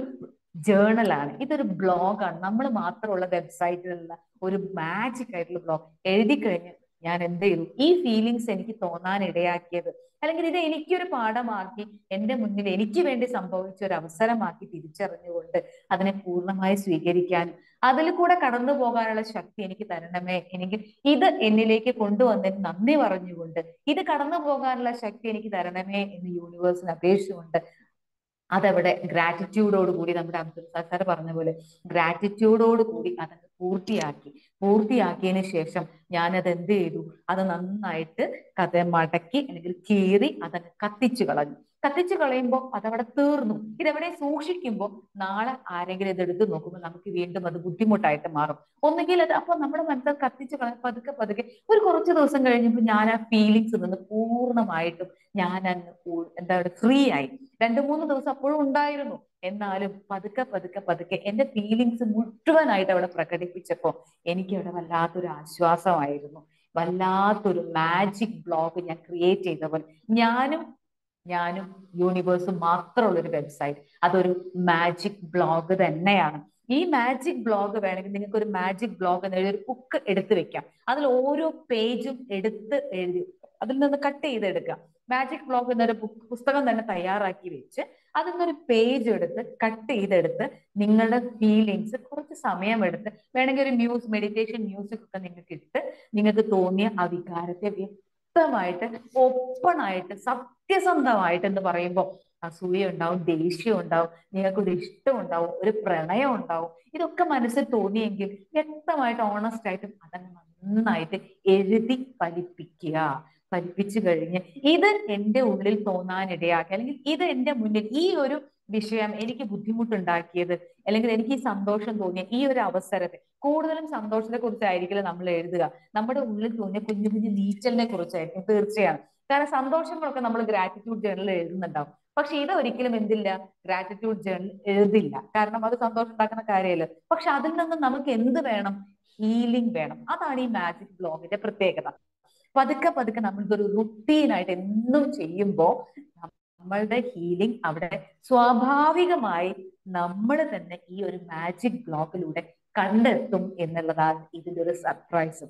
ജേണലാണ് ഇതൊരു ബ്ലോഗാണ് നമ്മൾ മാത്രമുള്ള വെബ്സൈറ്റിലുള്ള ഒരു മാജിക് ആയിട്ടുള്ള ബ്ലോഗ് എഴുതി കഴിഞ്ഞ് ഞാൻ എന്ത് ചെയ്തു ഈ ഫീലിങ്സ് എനിക്ക് തോന്നാൻ ഇടയാക്കിയത് അല്ലെങ്കിൽ ഇത് എനിക്കൊരു പാഠമാക്കി എന്റെ മുന്നിൽ എനിക്ക് വേണ്ടി സംഭവിച്ച ഒരു അവസരമാക്കി തിരിച്ചറിഞ്ഞുകൊണ്ട് അതിനെ പൂർണ്ണമായി സ്വീകരിക്കാനും അതിൽ കൂടെ കടന്നു പോകാനുള്ള ശക്തി എനിക്ക് തരണമേ എനിക്ക് ഇത് എന്നിലേക്ക് കൊണ്ടുവന്നതിന് നന്ദി പറഞ്ഞുകൊണ്ട് ഇത് കടന്നു പോകാനുള്ള ശക്തി എനിക്ക് തരണമേ എന്ന് യൂണിവേഴ്സിന് അപേക്ഷിച്ചുകൊണ്ട് അതവിടെ ഗ്രാറ്റിറ്റ്യൂഡോട് കൂടി നമ്മുടെ അബ്ദുൽ സാർ പറഞ്ഞ പോലെ ഗ്രാറ്റിറ്റ്യൂഡോട് കൂടി അതങ്ങ് പൂർത്തിയാക്കി പൂർത്തിയാക്കിയതിന് ശേഷം ഞാനത് എന്ത് ചെയ്തു അത് നന്നായിട്ട് കഥ മടക്കി അല്ലെങ്കിൽ കീറി അതങ്ങ് കത്തിച്ചു കളഞ്ഞു കത്തിച്ചു കളയുമ്പോൾ അതവിടെ തീർന്നു ഇതെവിടെ സൂക്ഷിക്കുമ്പോൾ നാളെ ആരെങ്കിലും ഇത് എടുത്തു നോക്കുമ്പോൾ നമുക്ക് വീണ്ടും അത് ബുദ്ധിമുട്ടായിട്ട് മാറും ഒന്നുകിൽ അത് അപ്പൊ നമ്മുടെ മനസ്സിൽ കത്തിച്ചു കളയാൻ പതുക്കെ പതുക്കെ ഒരു കുറച്ച് ദിവസം കഴിഞ്ഞപ്പോൾ ഞാൻ ആ ഫീലിങ്സ് നിന്ന് പൂർണ്ണമായിട്ടും ഞാൻ അങ്ങ് കൂ- എന്താ പറയുക ഫ്രീ ആയി രണ്ടു മൂന്ന് ദിവസം അപ്പോഴും ഉണ്ടായിരുന്നു എന്നാലും പതുക്കെ പതുക്കെ പതുക്കെ എന്റെ ഫീലിങ്സ് മുഴുവനായിട്ട് അവിടെ പ്രകടിപ്പിച്ചപ്പോ എനിക്ക് അവിടെ വല്ലാത്തൊരു ആശ്വാസമായിരുന്നു വല്ലാത്തൊരു മാജിക് ബ്ലോഗ് ഞാൻ ക്രിയേറ്റ് ചെയ്ത പോലെ ഞാനും ഞാനും യൂണിവേഴ്സും മാത്രമുള്ള ഒരു വെബ്സൈറ്റ് അതൊരു മാജിക് ബ്ലോഗ് തന്നെയാണ് ഈ മാജിക് ബ്ലോഗ് വേണമെങ്കിൽ നിങ്ങൾക്ക് ഒരു മാജിക് ബ്ലോഗ് എന്ന് എഴുതി ഒരു ബുക്ക് എടുത്ത് വെക്കാം അതിൽ ഓരോ പേജും എടുത്ത് എഴുതി അതിൽ നിന്ന് കട്ട് ചെയ്തെടുക്കാം മാജിക് ബ്ലോഗ് എന്നൊരു ബുക്ക് പുസ്തകം തന്നെ തയ്യാറാക്കി വെച്ച് അതിൽ നിന്നൊരു പേജ് എടുത്ത് കട്ട് ചെയ്തെടുത്ത് നിങ്ങളുടെ ഫീലിങ്സ് കുറച്ച് സമയമെടുത്ത് വേണമെങ്കിൽ ഒരു മ്യൂസ് മെഡിറ്റേഷൻ മ്യൂസിക് ഒക്കെ നിങ്ങൾക്ക് ഇട്ട് നിങ്ങൾക്ക് തോന്നിയ ആ വികാരത്തെ വ്യക്തമായിട്ട് ഓപ്പൺ ആയിട്ട് സത്യസന്ധമായിട്ട് എന്ന് പറയുമ്പോൾ അസൂയ ഉണ്ടാവും ദേഷ്യം ഉണ്ടാവും നിങ്ങൾക്കൊരു ഇഷ്ടം ഉണ്ടാവും ഒരു പ്രണയം ഉണ്ടാവും ഇതൊക്കെ മനസ്സിൽ തോന്നിയെങ്കിൽ വ്യക്തമായിട്ട് ഓണസ്റ്റ് ആയിട്ട് അതങ്ങ് നന്നായിട്ട് എഴുതി ഫലിപ്പിക്കുക ഫലിപ്പിച്ചു കഴിഞ്ഞ് ഇത് എന്റെ ഉള്ളിൽ തോന്നാനിടയാക്കി അല്ലെങ്കിൽ ഇത് എന്റെ മുന്നിൽ ഈ ഒരു വിഷയം എനിക്ക് ബുദ്ധിമുട്ടുണ്ടാക്കിയത് അല്ലെങ്കിൽ എനിക്ക് ഈ സന്തോഷം തോന്നിയ ഈ ഒരു അവസരത്തെ കൂടുതലും സന്തോഷത്തെ കുറിച്ചായിരിക്കില്ല നമ്മൾ എഴുതുക നമ്മുടെ ഉള്ളിൽ തോന്നിയ കുഞ്ഞു കുഞ്ഞു നീച്ചലിനെ കുറിച്ചായിരിക്കും തീർച്ചയാണ് കാരണം സന്തോഷങ്ങളൊക്കെ നമ്മൾ ഗ്രാറ്റിറ്റ്യൂഡ് ജേണലിൽ എഴുതുന്നുണ്ടാവും പക്ഷെ ഇത് ഒരിക്കലും എന്തില്ല ഗ്രാറ്റിറ്റ്യൂഡ് ജേണൽ എഴുതില്ല കാരണം അത് സന്തോഷം ഉണ്ടാക്കുന്ന കാര്യമല്ല പക്ഷെ അതിൽ നിന്ന് നമുക്ക് എന്ത് വേണം ഹീലിംഗ് വേണം അതാണ് ഈ മാജിക് ബ്ലോഗിന്റെ പ്രത്യേകത പതുക്കെ പതുക്കെ നമ്മളിതൊരു റുട്ടീനായിട്ട് എന്നും ചെയ്യുമ്പോൾ നമ്മളുടെ ഹീലിംഗ് അവിടെ സ്വാഭാവികമായി നമ്മൾ തന്നെ ഈ ഒരു മാജിക് ബ്ലോക്കിലൂടെ കണ്ടെത്തും എന്നുള്ളതാണ് ഇതിന്റെ ഒരു സർപ്രൈസും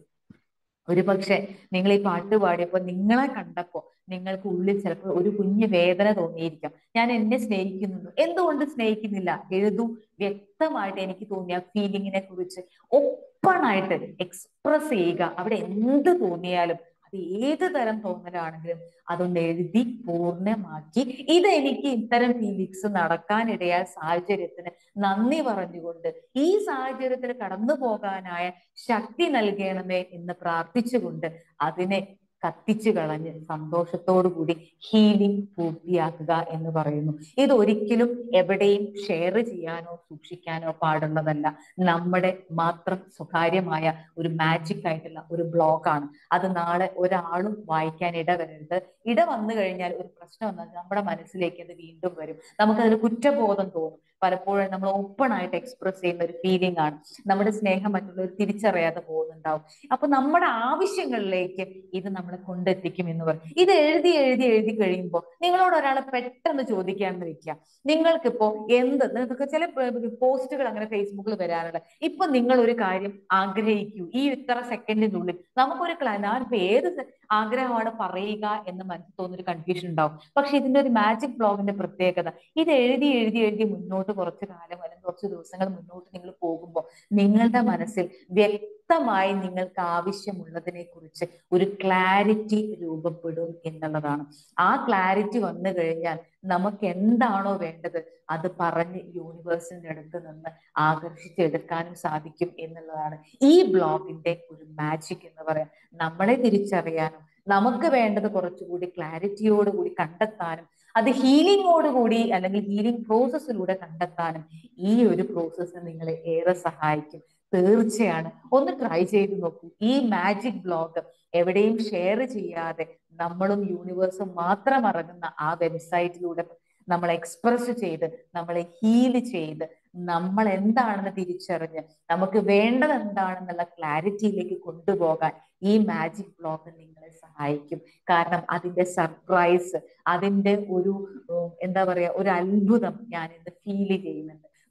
ഒരു പക്ഷെ നിങ്ങൾ ഈ പാട്ട് പാടിയപ്പോൾ നിങ്ങളെ കണ്ടപ്പോ നിങ്ങൾക്ക് ഉള്ളിൽ ചിലപ്പോൾ ഒരു കുഞ്ഞു വേദന തോന്നിയിരിക്കാം ഞാൻ എന്നെ സ്നേഹിക്കുന്നുണ്ട് എന്തുകൊണ്ട് സ്നേഹിക്കുന്നില്ല എഴുതൂ വ്യക്തമായിട്ട് എനിക്ക് തോന്നിയ ഫീലിങ്ങിനെ കുറിച്ച് ഓപ്പൺ ആയിട്ട് എക്സ്പ്രസ് ചെയ്യുക അവിടെ എന്ത് തോന്നിയാലും അത് ഏത് തരം തോന്നലാണെങ്കിലും അതൊന്ന് എഴുതി പൂർണ്ണമാക്കി ഇത് എനിക്ക് ഇത്തരം ഫീലിങ്സ് നടക്കാനിടയായ സാഹചര്യത്തിന് നന്ദി പറഞ്ഞുകൊണ്ട് ഈ സാഹചര്യത്തിൽ കടന്നു പോകാനായ ശക്തി നൽകണമേ എന്ന് പ്രാർത്ഥിച്ചുകൊണ്ട് അതിനെ കത്തിച്ചു കളഞ്ഞ് സന്തോഷത്തോടു കൂടി ഹീലിംഗ് പൂർത്തിയാക്കുക എന്ന് പറയുന്നു ഇത് ഒരിക്കലും എവിടെയും ഷെയർ ചെയ്യാനോ സൂക്ഷിക്കാനോ പാടുള്ളതല്ല നമ്മുടെ മാത്രം സ്വകാര്യമായ ഒരു മാജിക് ആയിട്ടുള്ള ഒരു ബ്ലോഗാണ് അത് നാളെ ഒരാളും വായിക്കാൻ ഇടവരരുത് ഇട വന്നു കഴിഞ്ഞാൽ ഒരു പ്രശ്നം വന്നാൽ നമ്മുടെ മനസ്സിലേക്ക് അത് വീണ്ടും വരും നമുക്കതിൽ കുറ്റബോധം തോന്നും പലപ്പോഴും നമ്മൾ ഓപ്പൺ ആയിട്ട് എക്സ്പ്രസ് ചെയ്യുന്ന ഒരു ഫീലിംഗ് ആണ് നമ്മുടെ സ്നേഹം മറ്റുള്ളവർ തിരിച്ചറിയാതെ പോകുന്നുണ്ടാവും അപ്പൊ നമ്മുടെ ആവശ്യങ്ങളിലേക്ക് ഇത് നമ്മളെ കൊണ്ടെത്തിക്കും എന്ന് പറയും ഇത് എഴുതി എഴുതി എഴുതി കഴിയുമ്പോൾ നിങ്ങളോട് ഒരാൾ പെട്ടെന്ന് ചോദിക്കാന്ന് വെക്കുക നിങ്ങൾക്കിപ്പോ എന്ത് നിങ്ങൾക്ക് ചില പോസ്റ്റുകൾ അങ്ങനെ ഫേസ്ബുക്കിൽ വരാറുണ്ട് ഇപ്പൊ നിങ്ങൾ ഒരു കാര്യം ആഗ്രഹിക്കൂ ഈ ഇത്ര സെക്കൻഡിനുള്ളിൽ നമുക്കൊരു ക്ലാ ഞാനിപ്പോ ഏത് സെ- ആഗ്രഹമാണ് പറയുക എന്ന് മനസ്സിൽ തോന്നുന്നൊരു കൺഫ്യൂഷൻ ഉണ്ടാവും പക്ഷെ ഇതിന്റെ ഒരു മാജിക് ബ്ലോഗിന്റെ പ്രത്യേകത ഇത് എഴുതി എഴുതി എഴുതി മുന്നോട്ട് കുറച്ച് കാലം അല്ലെങ്കിൽ കുറച്ച് ദിവസങ്ങൾ മുന്നോട്ട് നിങ്ങൾ പോകുമ്പോൾ നിങ്ങളുടെ മനസ്സിൽ വ്യക്തമായി നിങ്ങൾക്ക് ആവശ്യമുള്ളതിനെ കുറിച്ച് ഒരു ക്ലാരിറ്റി രൂപപ്പെടും എന്നുള്ളതാണ് ആ ക്ലാരിറ്റി വന്നു കഴിഞ്ഞാൽ നമുക്ക് എന്താണോ വേണ്ടത് അത് പറഞ്ഞ് യൂണിവേഴ്സിന്റെ അടുത്ത് നിന്ന് ആകർഷിച്ചെടുക്കാനും സാധിക്കും എന്നുള്ളതാണ് ഈ ബ്ലോഗിന്റെ ഒരു മാജിക് എന്ന് പറയാം നമ്മളെ തിരിച്ചറിയാനും നമുക്ക് വേണ്ടത് കുറച്ചുകൂടി ക്ലാരിറ്റിയോടുകൂടി കണ്ടെത്താനും അത് ഹീലിംഗോടുകൂടി അല്ലെങ്കിൽ ഹീലിംഗ് പ്രോസസ്സിലൂടെ കണ്ടെത്താനും ഈ ഒരു പ്രോസസ്സ് നിങ്ങളെ ഏറെ സഹായിക്കും തീർച്ചയാണ് ഒന്ന് ട്രൈ ചെയ്ത് നോക്കൂ ഈ മാജിക് ബ്ലോഗ് എവിടെയും ഷെയർ ചെയ്യാതെ നമ്മളും യൂണിവേഴ്സും മാത്രം ഇറങ്ങുന്ന ആ വെബ്സൈറ്റിലൂടെ നമ്മൾ എക്സ്പ്രസ് ചെയ്ത് നമ്മളെ ഹീൽ ചെയ്ത് നമ്മൾ എന്താണെന്ന് തിരിച്ചറിഞ്ഞ് നമുക്ക് വേണ്ടത് എന്താണെന്നുള്ള ക്ലാരിറ്റിയിലേക്ക് കൊണ്ടുപോകാൻ ഈ മാജിക് ബ്ലോഗ് നിങ്ങളെ സഹായിക്കും കാരണം അതിന്റെ സർപ്രൈസ് അതിന്റെ ഒരു ഉം, എന്താ പറയാ ഒരു അത്ഭുതം ഞാൻ ഇന്ന് ഫീൽ ചെയ്യുന്നുണ്ട്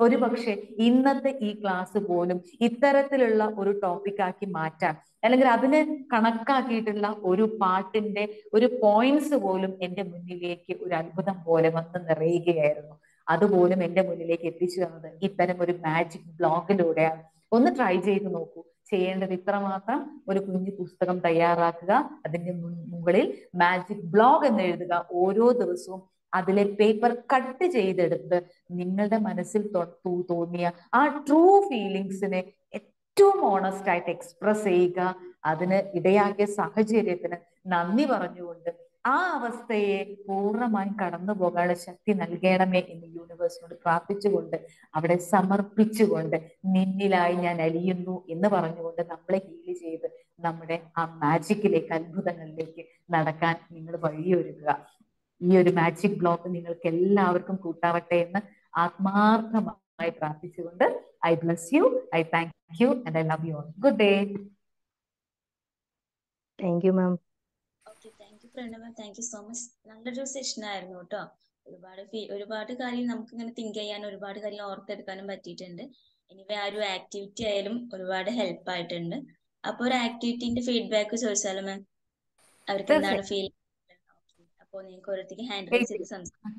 ഒരു പക്ഷേ ഇന്നത്തെ ഈ ക്ലാസ് പോലും ഇത്തരത്തിലുള്ള ഒരു ടോപ്പിക്കാക്കി മാറ്റാൻ അല്ലെങ്കിൽ അതിനെ കണക്കാക്കിയിട്ടുള്ള ഒരു പാട്ടിന്റെ ഒരു പോയിന്റ്സ് പോലും എന്റെ മുന്നിലേക്ക് ഒരു അത്ഭുതം പോലെ വന്ന് നിറയുകയായിരുന്നു അതുപോലും എന്റെ മുന്നിലേക്ക് എത്തിച്ചു തന്നത് ഇത്തരം ഒരു മാജിക് ബ്ലോഗിലൂടെയാണ് ഒന്ന് ട്രൈ ചെയ്ത് നോക്കൂ ചെയ്യേണ്ടത് ഇത്രമാത്രം ഒരു കുഞ്ഞു പുസ്തകം തയ്യാറാക്കുക അതിന്റെ മു- മുകളിൽ മാജിക് ബ്ലോഗ് എന്ന് എഴുതുക ഓരോ ദിവസവും അതിലെ പേപ്പർ കട്ട് ചെയ്തെടുത്ത് നിങ്ങളുടെ മനസ്സിൽ തൊ- തോ- തോന്നിയ ആ ട്രൂ ഫീലിങ്സിനെ ഏറ്റവും ഓണസ്റ്റ് ആയിട്ട് എക്സ്പ്രസ് ചെയ്യുക അതിന് ഇടയാക്കിയ സാഹചര്യത്തിന് നന്ദി പറഞ്ഞുകൊണ്ട് ആ അവസ്ഥയെ പൂർണ്ണമായും കടന്നു പോകാനുള്ള ശക്തി നൽകണമേ എന്ന് യൂണിവേഴ്സിനോട് പ്രാർത്ഥിച്ചുകൊണ്ട് അവിടെ സമർപ്പിച്ചുകൊണ്ട് നിന്നിലായി ഞാൻ അലിയുന്നു എന്ന് പറഞ്ഞുകൊണ്ട് നമ്മളെ ഹീല് ചെയ്ത് നമ്മുടെ ആ മാജിക്കിലേക്ക് അത്ഭുതങ്ങളിലേക്ക് നടക്കാൻ നിങ്ങൾ വഴിയൊരുക്കുക ഈ ഒരു മാജിക് ബ്ലോക്ക് നിങ്ങൾക്ക് എല്ലാവർക്കും കൂട്ടാവട്ടെ എന്ന് ആത്മാർത്ഥമായി പ്രാർത്ഥിച്ചുകൊണ്ട് I bless you I thank you and I love you all good day thank you ma'am okay thank you Pranava thank you so much നല്ലൊരു സെഷൻ ആയിരുന്നു കേട്ടോ ഒരുപാട് ഫീ ഒരുപാട് കാര്യം നമുക്ക് ഇങ്ങനെ തിങ്ക് ചെയ്യാൻ ഒരുപാട് കാര്യം ഓർത്തെടുക്കാനും പറ്റിയിട്ടുണ്ട് എനിവേ ആ ഒരു ആക്ടിവിറ്റി ആയാലും ഒരുപാട് ഹെൽപ്പ് ആയിട്ടുണ്ട് അപ്പൊ ഒരു ആക്ടിവിറ്റിന്റെ ഫീഡ്ബാക്ക് ചോദിച്ചാലോ മാം അവർക്ക് എന്താണ് ഫീൽ അപ്പൊ നിങ്ങൾക്ക് ഓരോരുത്തർക്ക് ഹാൻഡ് റൈസ് ചെയ്ത് സംസാരിക്കാം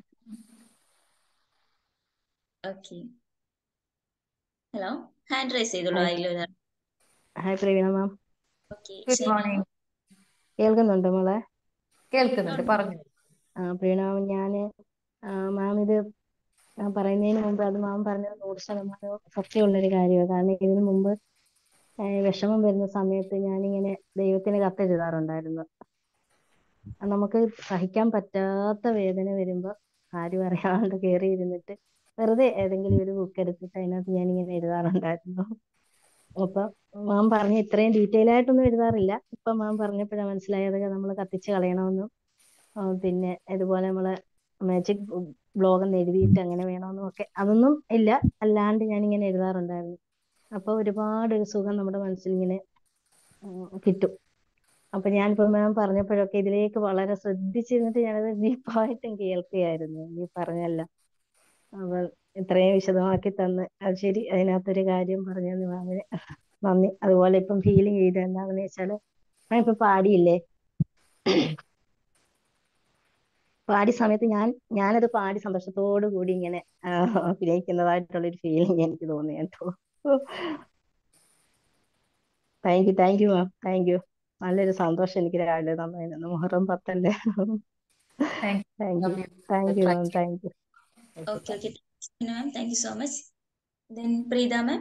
ഓക്കെ ഹലോ ഹാൻഡ് റൈസ് ചെയ്തോളൂ അതിലൊരാൾ hi Praveena ma'am okay good morning കേൾക്കുന്നുണ്ടോ മോളെ കേൾക്കുന്നുണ്ട് പറഞ്ഞു ആ പ്രവീണ മാം ഞാൻ മാം ഇത് ഞാൻ പറയുന്നതിന് മുമ്പ് അത് മാം പറഞ്ഞത് നൂറ് ശതമാനം സത്യമുള്ളൊരു കാര്യമാണ് കാരണം ഇതിനു മുമ്പ് ആ, വിഷമം വരുന്ന സമയത്ത് ഞാനിങ്ങനെ ദൈവത്തിന് കത്തെഴുതാറുണ്ടായിരുന്നു നമുക്ക് സഹിക്കാൻ പറ്റാത്ത വേദന വരുമ്പോൾ ആരും അറിയാണ്ട് കയറി ഇരുന്നിട്ട് വെറുതെ ഏതെങ്കിലും ഒരു ബുക്ക് എടുത്തിട്ട് അതിനകത്ത് ഞാനിങ്ങനെ എഴുതാറുണ്ടായിരുന്നു അപ്പൊ മാം പറഞ്ഞ ഇത്രയും ഡീറ്റെയിൽ ആയിട്ടൊന്നും എഴുതാറില്ല ഇപ്പൊ മാം പറഞ്ഞപ്പോഴാണ് മനസ്സിലായത് നമ്മൾ കത്തിച്ച് കളയണമെന്നും ആ, പിന്നെ ഇതുപോലെ നമ്മള് മാജിക് ബ്ലോഗ് എന്ന് എഴുതിയിട്ട് അങ്ങനെ വേണമെന്നും ഒക്കെ അതൊന്നും ഇല്ല അല്ലാണ്ട് ഞാനിങ്ങനെ എഴുതാറുണ്ടായിരുന്നു അപ്പൊ ഒരുപാട് ഒരു സുഖം നമ്മുടെ മനസ്സിൽ ഇങ്ങനെ ഉം, കിട്ടും അപ്പൊ ഞാനിപ്പോ മാം പറഞ്ഞപ്പോഴൊക്കെ ഇതിലേക്ക് വളരെ ശ്രദ്ധിച്ചിരുന്നിട്ട് ഞാനത് ഡീപ്പായിട്ടും കേൾക്കുകയായിരുന്നു നീ പറഞ്ഞല്ലോ അപ്പൊ ഇത്രയും വിശദമാക്കി തന്ന് അത് ശരി അതിനകത്തൊരു കാര്യം പറഞ്ഞു തന്നു മാമിന് നന്ദി അതുപോലെ ഇപ്പം ഫീലിംഗ് ചെയ്ത് എന്താണെന്ന് വെച്ചാല് ഞാൻ ഇപ്പൊ പാടിയില്ലേ പാടിയ സമയത്ത് ഞാൻ ഞാനത് പാടി സന്തോഷത്തോടു കൂടി ഇങ്ങനെ ആ, അഭിനയിക്കുന്നതായിട്ടുള്ളൊരു ഫീലിംഗ് എനിക്ക് തോന്നി കേട്ടോ thank you thank you ma'am thank you നല്ലൊരു സന്തോഷം എനിക്ക് രാവിലെ തന്നതിന് മുഹറം പത്തല്ലേ thank you thank you ma'am thank you okay okay ma'am thank you so much then Preetha ma'am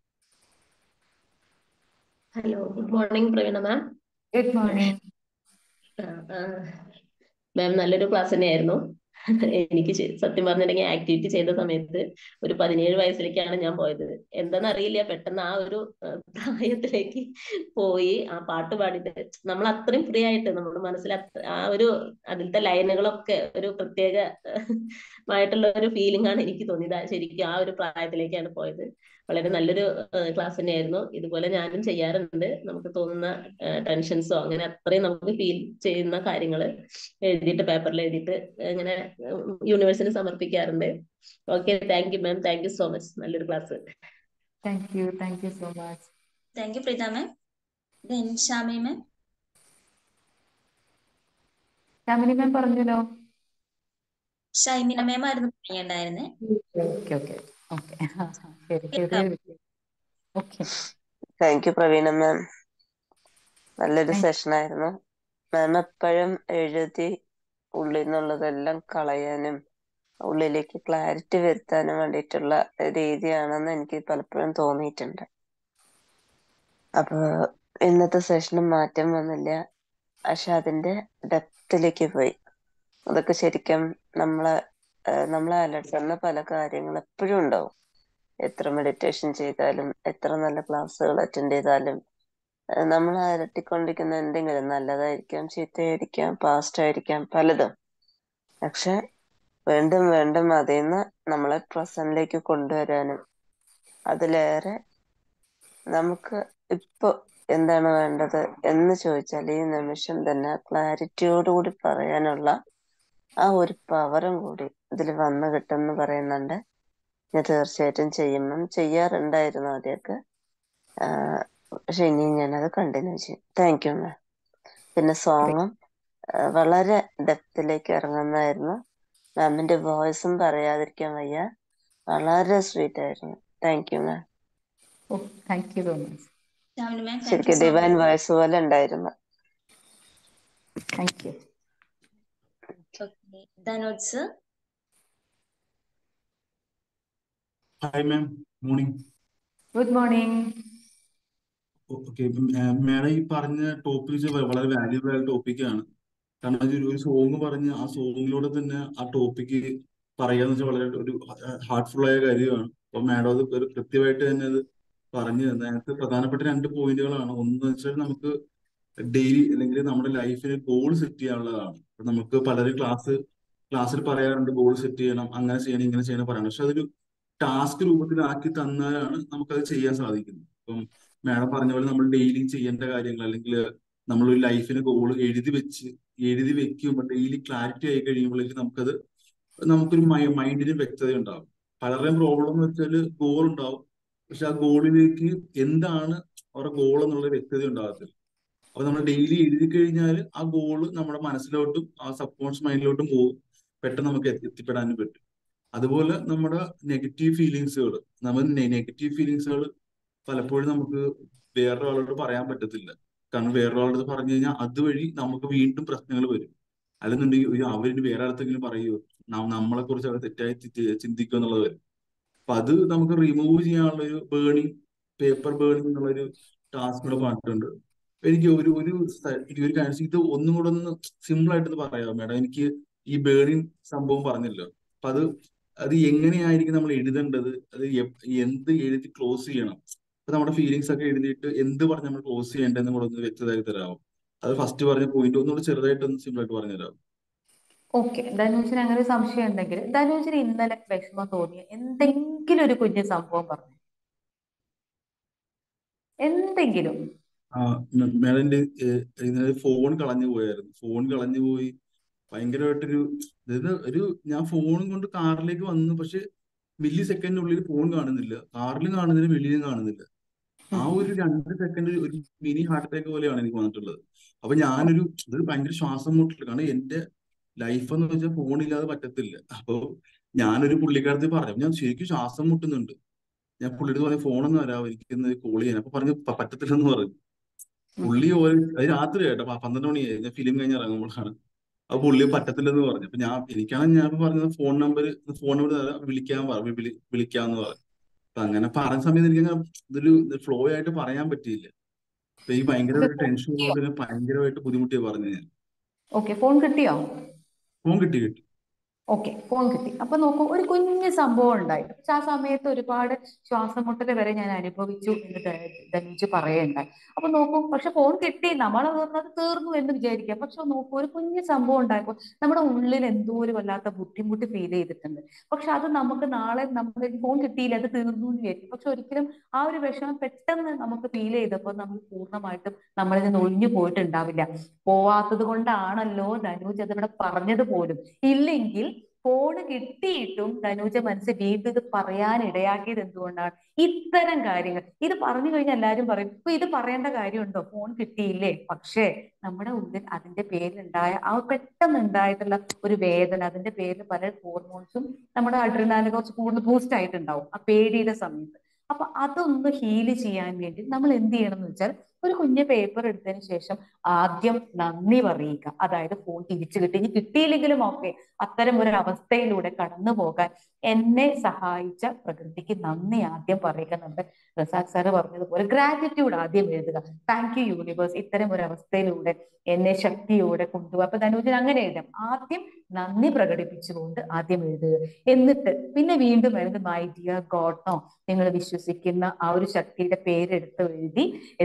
hello good morning Praveena ma'am good morning ma'am നല്ലൊരു ക്ലാസ് തന്നെയായിരുന്നു എനിക്ക് ശ- സത്യം പറഞ്ഞിട്ടുണ്ടെങ്കിൽ ആക്ടിവിറ്റി ചെയ്ത സമയത്ത് ഒരു പതിനേഴ് വയസ്സിലേക്കാണ് ഞാൻ പോയത് എന്താണെന്ന് അറിയില്ല പെട്ടെന്ന് ആ ഒരു ആ, പ്രായത്തിലേക്ക് പോയി ആ പാട്ട് പാടിയിട്ട് നമ്മൾ അത്രയും ഫ്രീ ആയിട്ട് നമ്മുടെ മനസ്സിൽ അത്ര- ആ ഒരു അതിലത്തെ ലൈനുകളൊക്കെ ഒരു പ്രത്യേക മായിട്ടുള്ള ഒരു ഫീലിംഗ് ആണ് എനിക്ക് തോന്നിയത് ആ ശരിക്കും ആ ഒരു പ്രായത്തിലേക്കാണ് പോയത് വളരെ നല്ലൊരു ക്ലാസ് തന്നെയായിരുന്നു ഇതുപോലെ ഞാനും ചെയ്യാറുണ്ട് നമുക്ക് തോന്നുന്ന ടെൻഷൻസോ അങ്ങനെ അത്രയും നമുക്ക് ഫീൽ ചെയ്യുന്ന കാര്യങ്ങൾ എഴുതിയിട്ട് പേപ്പറിൽ എഴുതിയിട്ട് ഇങ്ങനെ യൂണിവേഴ്സിന് സമർപ്പിക്കാറുണ്ട് okay thank you ma'am thank you so much നല്ലൊരു class thank you thank you so much thank you Preetha ma'am then Shami ma'am Shamini ma'am പറഞ്ഞല്ലോ ഷൈമിന മാം ആയിരുന്നു പറയണ്ടായിരുന്നേ ഓക്കെ ഓക്കെ ഓക്കെ ശരി ശരി okay thank you Praveena ma'am നല്ലൊരു Thank- സെഷൻ ആയിരുന്നു മാം എപ്പോഴും എഴുതി ഉള്ളിൽ നിന്നുള്ളതെല്ലാം കളയാനും ഉള്ളിലേക്ക് ക്ലാരിറ്റി വരുത്താനും വേണ്ടിയിട്ടുള്ള രീതിയാണെന്ന് എനിക്ക് പലപ്പോഴും തോന്നിയിട്ടുണ്ട് അപ്പൊ ഇന്നത്തെ സെഷനും മാറ്റം വന്നില്ല പക്ഷെ അതിന്റെ ഡെപ്തിലേക്ക് പോയി അതൊക്കെ ശരിക്കും നമ്മളെ ഏഹ് നമ്മളെ അലട്ടുന്ന പല കാര്യങ്ങൾ എപ്പോഴും ഉണ്ടാവും എത്ര മെഡിറ്റേഷൻ ചെയ്താലും എത്ര നല്ല ക്ലാസ്സുകൾ അറ്റൻഡ് ചെയ്താലും ഏഹ് നമ്മൾ അലട്ടിക്കൊണ്ടിരിക്കുന്ന എന്തെങ്കിലും നല്ലതായിരിക്കാം ചീത്തയായിരിക്കാം പാസ്റ്റ് ആയിരിക്കാം പലതും പക്ഷെ വീണ്ടും വീണ്ടും അതിൽ നിന്ന് നമ്മളെ പ്രസന്റിലേക്ക് കൊണ്ടുവരാനും അതിലേറെ നമുക്ക് ഇപ്പൊ എന്താണ് വേണ്ടത് എന്ന് ചോദിച്ചാൽ ഈ നിമിഷം തന്നെ ക്ലാരിറ്റിയോടുകൂടി പറയാനുള്ള ആ ഒരു പവറും കൂടി ഇതിൽ വന്നു കിട്ടുമെന്ന് പറയുന്നുണ്ട് ഞാൻ തീർച്ചയായിട്ടും ചെയ്യും മാം ചെയ്യാറുണ്ടായിരുന്നു ആദ്യമൊക്കെ ആഹ് പക്ഷെ ഇനി ഞാനത് കണ്ടിന്യൂ ചെയ്യും താങ്ക് യു മാം പിന്നെ സോങ്ങും വളരെ ഡെപ്തിലേക്ക് ഇറങ്ങുന്നതായിരുന്നു മാമിന്റെ വോയിസും പറയാതിരിക്കാൻ വയ്യ വളരെ സ്വീറ്റ് ആയിരുന്നു thank you ma'am oh thank you so much Shyamini ma'am thank you ശരിക്കും സോ ഡിവൈൻ മച്ച് വോയിസ് പോലെ ഉണ്ടായിരുന്നു thank you okay Dhanoj sir hi ma'am morning good morning okay madam ഈ പറഞ്ഞ ടോപ്പിക് വളരെ വാല്യൂബിൾ ആയ ടോപ്പിക്കാണ് കാരണം അത് ഒരു സോങ് പറഞ്ഞ് ആ സോങ്ങിലൂടെ തന്നെ ആ ടോപ്പിക്ക് പറയാന്ന് വെച്ചാൽ വളരെ ഒരു ഹാർട്ട്ഫുൾ ആയ കാര്യമാണ് അപ്പൊ മാഡം അത് ഒരു കൃത്യമായിട്ട് തന്നെ അത് പറഞ്ഞു തന്നെ അതിനകത്ത് പ്രധാനപ്പെട്ട രണ്ട് പോയിന്റുകളാണ് ഒന്ന് വെച്ചാൽ നമുക്ക് ഡെയിലി അല്ലെങ്കിൽ നമ്മുടെ ലൈഫിൽ ഗോൾ സെറ്റ് ചെയ്യാനുള്ളതാണ് ഇപ്പൊ നമുക്ക് പലരും ക്ലാസ് ക്ലാസ്സിൽ പറയാറുണ്ട് ഗോൾ സെറ്റ് ചെയ്യണം അങ്ങനെ ചെയ്യണം ഇങ്ങനെ ചെയ്യണം പറയണം പക്ഷെ അതൊരു ടാസ്ക് രൂപത്തിലാക്കി തന്നാലാണ് നമുക്കത് ചെയ്യാൻ സാധിക്കുന്നത് ഇപ്പം മാഡം പറഞ്ഞ പോലെ നമ്മൾ ഡെയിലി ചെയ്യേണ്ട കാര്യങ്ങൾ അല്ലെങ്കിൽ നമ്മൾ ഒരു ലൈഫിന് ഗോൾ എഴുതി വെച്ച് എഴുതി വെക്കുമ്പോൾ ഡെയിലി ക്ലാരിറ്റി ആയി കഴിയുമ്പോഴേക്ക് നമുക്കത് നമുക്കൊരു മൈൻഡിന് വ്യക്തത ഉണ്ടാവും പലരുടെയും പ്രോബ്ലം എന്ന് വെച്ചാൽ ഗോൾ ഉണ്ടാവും പക്ഷെ ആ ഗോളിലേക്ക് എന്താണ് അവരുടെ ഗോൾ എന്നുള്ള വ്യക്തത ഉണ്ടാകത്തില്ല അപ്പൊ നമ്മൾ ഡെയിലി എഴുതി കഴിഞ്ഞാൽ ആ ഗോള് നമ്മുടെ മനസ്സിലോട്ടും ആ സബ് കോൺഷ്യസ് മൈൻഡിലോട്ടും പോകും പെട്ടെന്ന് നമുക്ക് എത്തി- എത്തിപ്പെടാനും പറ്റും അതുപോലെ നമ്മുടെ നെഗറ്റീവ് ഫീലിങ്സുകൾ നമ്മൾ നെഗറ്റീവ് ഫീലിങ്സുകൾ പലപ്പോഴും നമുക്ക് വേറൊരാളോട് പറയാൻ പറ്റത്തില്ല കാരണം വേറൊരാളോട് പറഞ്ഞു കഴിഞ്ഞാൽ അതുവഴി നമുക്ക് വീണ്ടും പ്രശ്നങ്ങൾ വരും അല്ലെന്നുണ്ടെങ്കിൽ അയ്യോ അവരിന് വേറെ അടുത്തെങ്കിലും പറയുമോ നമ്മളെ കുറിച്ച് അവർ തെറ്റായി ചി- ചിന്തിക്കുമോ എന്നുള്ളത് വരും അപ്പൊ അത് നമുക്ക് റിമൂവ് ചെയ്യാനുള്ള ഒരു ബേണിംഗ് പേപ്പർ ബേണിംഗ് എന്നുള്ള ഒരു ടാസ്ക് കൂടെ പറഞ്ഞിട്ടുണ്ട് അപ്പൊ എനിക്ക് ഒരു ഒരു സ- എനിക്ക് ഒരു കാര്യം ഇത് ഒന്നും കൂടെ ഒന്ന് സിമ്പിൾ ആയിട്ടൊന്ന് പറയാമോ മേഡം എനിക്ക് ഈ ബേണിംഗ് സംഭവം പറഞ്ഞല്ലോ അപ്പൊ അത് അത് എങ്ങനെയായിരിക്കും നമ്മൾ എഴുതേണ്ടത് അത് എപ്- എന്ത് എഴുതി ക്ലോസ് ചെയ്യണം ഇപ്പൊ നമ്മുടെ ഫീലിങ്സ് ഒക്കെ എഴുതിയിട്ട് എന്ത് പറഞ്ഞ് നമ്മൾ ക്ലോസ് ചെയ്യേണ്ടതെന്ന് കൂടെ ഒന്ന് വ്യക്തതായി തരാമോ അത് ഫസ്റ്റ് പറഞ്ഞ പോയിന്റ് ഒന്നുകൂടെ ചെറുതായിട്ടൊന്ന് സിമ്പിൾ ആയിട്ട് പറഞ്ഞു തരാമോ ഓക്കെ ധനുവിന് അങ്ങനെ ഒരു സംശയം ഉണ്ടെങ്കിൽ ധനുവിന് ഇന്നലെ വിഷമം തോന്നിയ എന്തെങ്കിലും ഒരു കുഞ്ഞു സംഭവം പറഞ്ഞു എന്തെങ്കിലും ആ മേഡം എന്റെ ഇന്നലെ ഫോൺ കളഞ്ഞു പോയായിരുന്നു ഫോൺ കളഞ്ഞു പോയി ഭയങ്കരമായിട്ടൊരു അതായത് ഒരു ഞാൻ ഫോൺ കൊണ്ട് കാറിലേക്ക് വന്നു പക്ഷെ മില്ലി സെക്കൻഡിനുള്ളിൽ ഫോൺ കാണുന്നില്ല കാറിലും കാണുന്നില്ല വെളിയിലും കാണുന്നില്ല ആ ഒരു രണ്ട് സെക്കൻഡ് ഒരു മിനി ഹാർട്ട് അറ്റാക്ക് പോലെയാണ് എനിക്ക് വന്നിട്ടുള്ളത് അപ്പൊ ഞാനൊരു ഇതൊരു ഭയങ്കര ശ്വാസം മുട്ടൽ കാരണം എന്റെ ലൈഫ് എന്ന് വെച്ചാൽ ഫോണില്ലാതെ പറ്റത്തില്ല അപ്പൊ ഞാനൊരു പുള്ളിക്കാരത്തിൽ പറഞ്ഞു ഞാൻ ശരിക്കും ശ്വാസം മുട്ടുന്നുണ്ട് ഞാൻ പുള്ളിയുടെ പറഞ്ഞു ഫോണൊന്നും വരാമോ എനിക്കൊന്ന് കോൾ ചെയ്യാൻ അപ്പൊ പറഞ്ഞു "പ- പറ്റത്തില്ലെന്ന് പറഞ്ഞു പുള്ളി ഒരു അത് രാത്രി കേട്ടോ പ- പന്ത്രണ്ട് മണിയായി ഞാൻ ഫിലിം കഴിഞ്ഞ് ഇറങ്ങുമ്പോഴാണ് അപ്പൊ പുള്ളി പറ്റത്തില്ലെന്ന് പറഞ്ഞു അപ്പൊ ഞാൻ എനിക്കാണ് ഞാൻ ഇപ്പൊ പറഞ്ഞത് ഫോൺ നമ്പർ ഫോൺ നമ്പർ തരാം വിളിക്കാൻ പറഞ്ഞു വിളി വിളിക്കാന്ന് പറഞ്ഞു അപ്പൊ അങ്ങനെ പറഞ്ഞ സമയത്ത് എനിക്ക് അങ്ങനെ ഇതൊരു ഫ്ലോ ആയിട്ട് പറയാൻ പറ്റിയില്ല അപ്പൊ ഈ ഭയങ്കര ഒരു ടെൻഷൻ ഉള്ളതുകൊണ്ട് ഞാൻ ഭയങ്കരമായിട്ട് ബുദ്ധിമുട്ടിയാ പറഞ്ഞു ഞാൻ ഓക്കെ ഫോൺ കിട്ടിയോ ഫോൺ കിട്ടി കിട്ടി ഓക്കെ ഫോൺ കിട്ടി അപ്പൊ നോക്കൂ ഒരു കുഞ്ഞു സംഭവം ഉണ്ടായി പക്ഷെ ആ സമയത്ത് ഒരുപാട് ശ്വാസം മുട്ടൽ വരെ ഞാൻ അനുഭവിച്ചു എന്ന് ധ- ധനുജ് പറയുണ്ടായി അപ്പൊ നോക്കൂ പക്ഷെ ഫോൺ കിട്ടി നമ്മൾ അത് തീർന്നു എന്ന് വിചാരിക്കാം പക്ഷെ നോക്കൂ ഒരു കുഞ്ഞു സംഭവം ഉണ്ടായപ്പോൾ നമ്മുടെ ഉള്ളിൽ എന്തോ ഒരു വല്ലാത്ത ബുദ്ധിമുട്ട് ഫീൽ ചെയ്തിട്ടുണ്ട് പക്ഷെ അത് നമുക്ക് നാളെ നമ്മൾ ഫോൺ കിട്ടിയില്ല അത് തീർന്നു എന്ന് വിചാരിക്കും പക്ഷെ ഒരിക്കലും ആ ഒരു വിഷമം പെട്ടെന്ന് നമുക്ക് ഫീൽ ചെയ്തപ്പോൾ നമ്മൾ പൂർണ്ണമായിട്ടും നമ്മളിൽ നിന്ന് ഒഴിഞ്ഞു പോയിട്ടുണ്ടാവില്ല പോവാത്തത് കൊണ്ടാണല്ലോ ധനൂജ് അതിവിടെ പറഞ്ഞത് പോലും ഇല്ലെങ്കിൽ ഫോണ് കിട്ടിയിട്ടും ധനൂജ മനസ്സ് വീണ്ടും ഇത് പറയാൻ ഇടയാക്കിയത് എന്തുകൊണ്ടാണ് ഇത്തരം കാര്യങ്ങൾ ഇത് പറഞ്ഞു കഴിഞ്ഞാൽ എല്ലാവരും പറയും ഇപ്പൊ ഇത് പറയേണ്ട കാര്യമുണ്ടോ ഫോൺ കിട്ടിയില്ലേ പക്ഷേ നമ്മുടെ ഉള്ളിൽ അതിന്റെ പേരിലുണ്ടായ ആ പെട്ടെന്ന് ഉണ്ടായിട്ടുള്ള ഒരു വേദന അതിന്റെ പേരിൽ പല ഹോർമോൺസും നമ്മുടെ അഡ്രിനാലിൻ കുറച്ച് കൂടുതൽ ബൂസ്റ്റ് ആയിട്ടുണ്ടാവും ആ പേടിയുടെ സമയത്ത് അപ്പൊ അതൊന്ന് ഹീല് ചെയ്യാൻ വേണ്ടി നമ്മൾ എന്ത് ചെയ്യണം എന്ന് വെച്ചാൽ ഒരു കുഞ്ഞ് പേപ്പർ എടുത്തതിന് ശേഷം ആദ്യം നന്ദി പറയുക അതായത് ഫോൺ തിരിച്ചു കിട്ടി ഇനി കിട്ടിയില്ലെങ്കിലും ഓക്കെ അത്തരം ഒരു അവസ്ഥയിലൂടെ കടന്നു പോകാൻ എന്നെ സഹായിച്ച പ്രകൃതിക്ക് നന്ദി ആദ്യം പറയുക നമ്മുടെ റസാഖ് സാറ് പറഞ്ഞതുപോലെ ഗ്രാറ്റിറ്റ്യൂഡ് ആദ്യം എഴുതുക താങ്ക് യു യൂണിവേഴ്സ് ഇത്തരം ഒരു അവസ്ഥയിലൂടെ എന്നെ ശക്തിയോടെ കൊണ്ടുപോകുക അപ്പൊ ധനുജൻ അങ്ങനെ എഴുതാം ആദ്യം നന്ദി പ്രകടിപ്പിച്ചുകൊണ്ട് ആദ്യം എഴുതുക എന്നിട്ട് പിന്നെ വീണ്ടും വേണമെങ്കിൽ മൈ ഡിയർ ഗോഡ്നോ നിങ്ങൾ വിശ്വസിക്കുന്ന ആ ഒരു ശക്തിയുടെ പേരെടുത്ത് എഴുതി എന്ന് പറയാം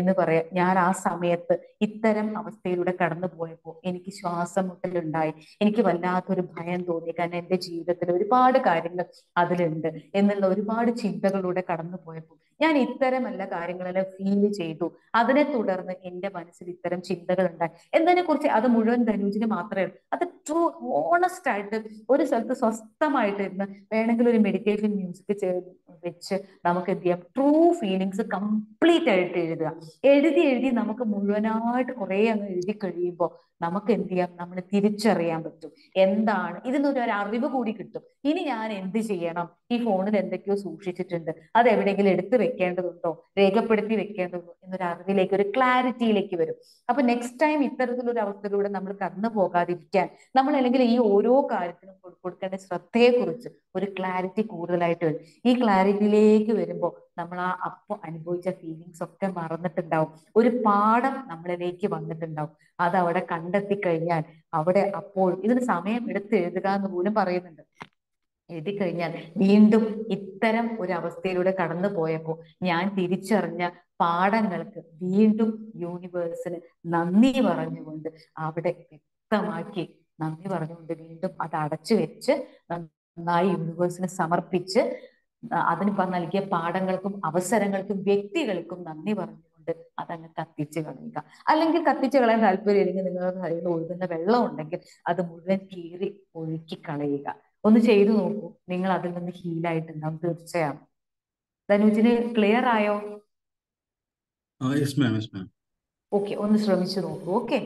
ഞാൻ ആ സമയത്ത് ഇത്തരം അവസ്ഥയിലൂടെ കടന്നു പോയപ്പോൾ എനിക്ക് ശ്വാസം മുട്ടലുണ്ടായി എനിക്ക് വല്ലാത്തൊരു ഭയം തോന്നി കാരണം എൻ്റെ ജീവിതത്തിൽ ഒരുപാട് കാര്യങ്ങൾ അതിലുണ്ട് എന്നുള്ള ഒരുപാട് ചിന്തകളിലൂടെ കടന്നു പോയപ്പോൾ ഞാൻ ഇത്തരമല്ല കാര്യങ്ങളെല്ലാം ഫീൽ ചെയ്തു അതിനെ തുടർന്ന് എൻ്റെ മനസ്സിൽ ഇത്തരം ചിന്തകൾ ഉണ്ടായി എന്നതിനെ കുറിച്ച് അത് മുഴുവൻ ധനുജിന് മാത്രമേ ഉള്ളൂ അത് ട്രൂ ഓണസ്റ്റ് ആയിട്ട് ഒരു സ്ഥലത്ത് സ്വസ്ഥമായിട്ട് ഇരുന്ന് വേണമെങ്കിൽ ഒരു മെഡിറ്റേഷൻ മ്യൂസിക് വെച്ച് നമുക്ക് എന്ത് ചെയ്യാം ട്രൂ ഫീലിങ്സ് കംപ്ലീറ്റ് ആയിട്ട് എഴുതുക എഴുതി എഴുതി നമുക്ക് മുഴുവനായിട്ട് കുറെ അങ്ങ് എഴുതി കഴിയുമ്പോൾ നമുക്ക് എന്ത് ചെയ്യാം നമ്മൾ തിരിച്ചറിയാൻ പറ്റും എന്താണ് ഇതിനൊരു ഒരു അറിവ് കൂടി കിട്ടും ഇനി ഞാൻ എന്ത് ചെയ്യണം ഈ ഫോണിൽ എന്തൊക്കെയോ സൂക്ഷിച്ചിട്ടുണ്ട് അത് എവിടെയെങ്കിലും എടുത്തു വെക്കേണ്ടതുണ്ടോ രേഖപ്പെടുത്തി വെക്കേണ്ടതുണ്ടോ എന്നൊരു അറിവിലേക്ക് ഒരു ക്ലാരിറ്റിയിലേക്ക് വരും അപ്പൊ നെക്സ്റ്റ് ടൈം ഇത്തരത്തിലൊരു അവസ്ഥയിലൂടെ നമ്മൾ കടന്നു പോകാതിരിക്കാൻ നമ്മൾ അല്ലെങ്കിൽ ഈ ഓരോ കാര്യത്തിനും കൊടു- കൊടുക്കേണ്ട ശ്രദ്ധയെക്കുറിച്ച് ഒരു ക്ലാരിറ്റി കൂടുതലായിട്ട് വരും ഈ ക്ലാരിറ്റിയിലേക്ക് വരുമ്പോൾ നമ്മൾ ആ അപ്പോൾ അനുഭവിച്ച ഫീലിങ്സ് ഒക്കെ മറന്നിട്ടുണ്ടാവും ഒരു പാഠം നമ്മളിലേക്ക് വന്നിട്ടുണ്ടാവും അത് അവിടെ കണ്ടെത്തി കഴിഞ്ഞാൽ അവിടെ അപ്പോൾ ഇതിന് സമയം എടുത്ത് എഴുതുക എന്ന് പോലും പറയുന്നുണ്ട് എഴുതി കഴിഞ്ഞാൽ വീണ്ടും ഇത്തരം ഒരു അവസ്ഥയിലൂടെ കടന്നു പോയപ്പോൾ ഞാൻ തിരിച്ചറിഞ്ഞ പാഠങ്ങൾക്ക് വീണ്ടും യൂണിവേഴ്സിന് നന്ദി പറഞ്ഞുകൊണ്ട് അവിടെ വ്യക്തമാക്കി നന്ദി പറഞ്ഞുകൊണ്ട് വീണ്ടും അത് അടച്ചു വെച്ച് നന്നായി യൂണിവേഴ്സിന് സമർപ്പിച്ച് അതിന് പ- നൽകിയ പാഠങ്ങൾക്കും അവസരങ്ങൾക്കും വ്യക്തികൾക്കും നന്ദി പറഞ്ഞുകൊണ്ട് അതങ്ങ് കത്തിച്ച് കളയുക അല്ലെങ്കിൽ കത്തിച്ച് കളയാൻ താല്പര്യം ഇല്ലെങ്കിൽ നിങ്ങളുടെ കയ്യിൽ ഒഴുകുന്ന വെള്ളം ഉണ്ടെങ്കിൽ അത് മുഴുവൻ കീറി ഒഴുക്കി കളയുക ഒന്ന് ചെയ്തു നോക്കൂ നിങ്ങൾ അതിൽ നിന്ന് ഹീലായിട്ടുണ്ടാവും തീർച്ചയാണ് ധനുജിന് ക്ലിയർ ആയോ ആ yes ma'am yes ma'am okay ഒന്ന് ശ്രമിച്ചു നോക്കൂ okay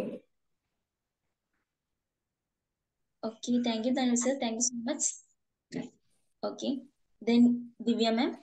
Okay, thank you, Danu sir. Thank you so much. Okay, then Divya ma'am.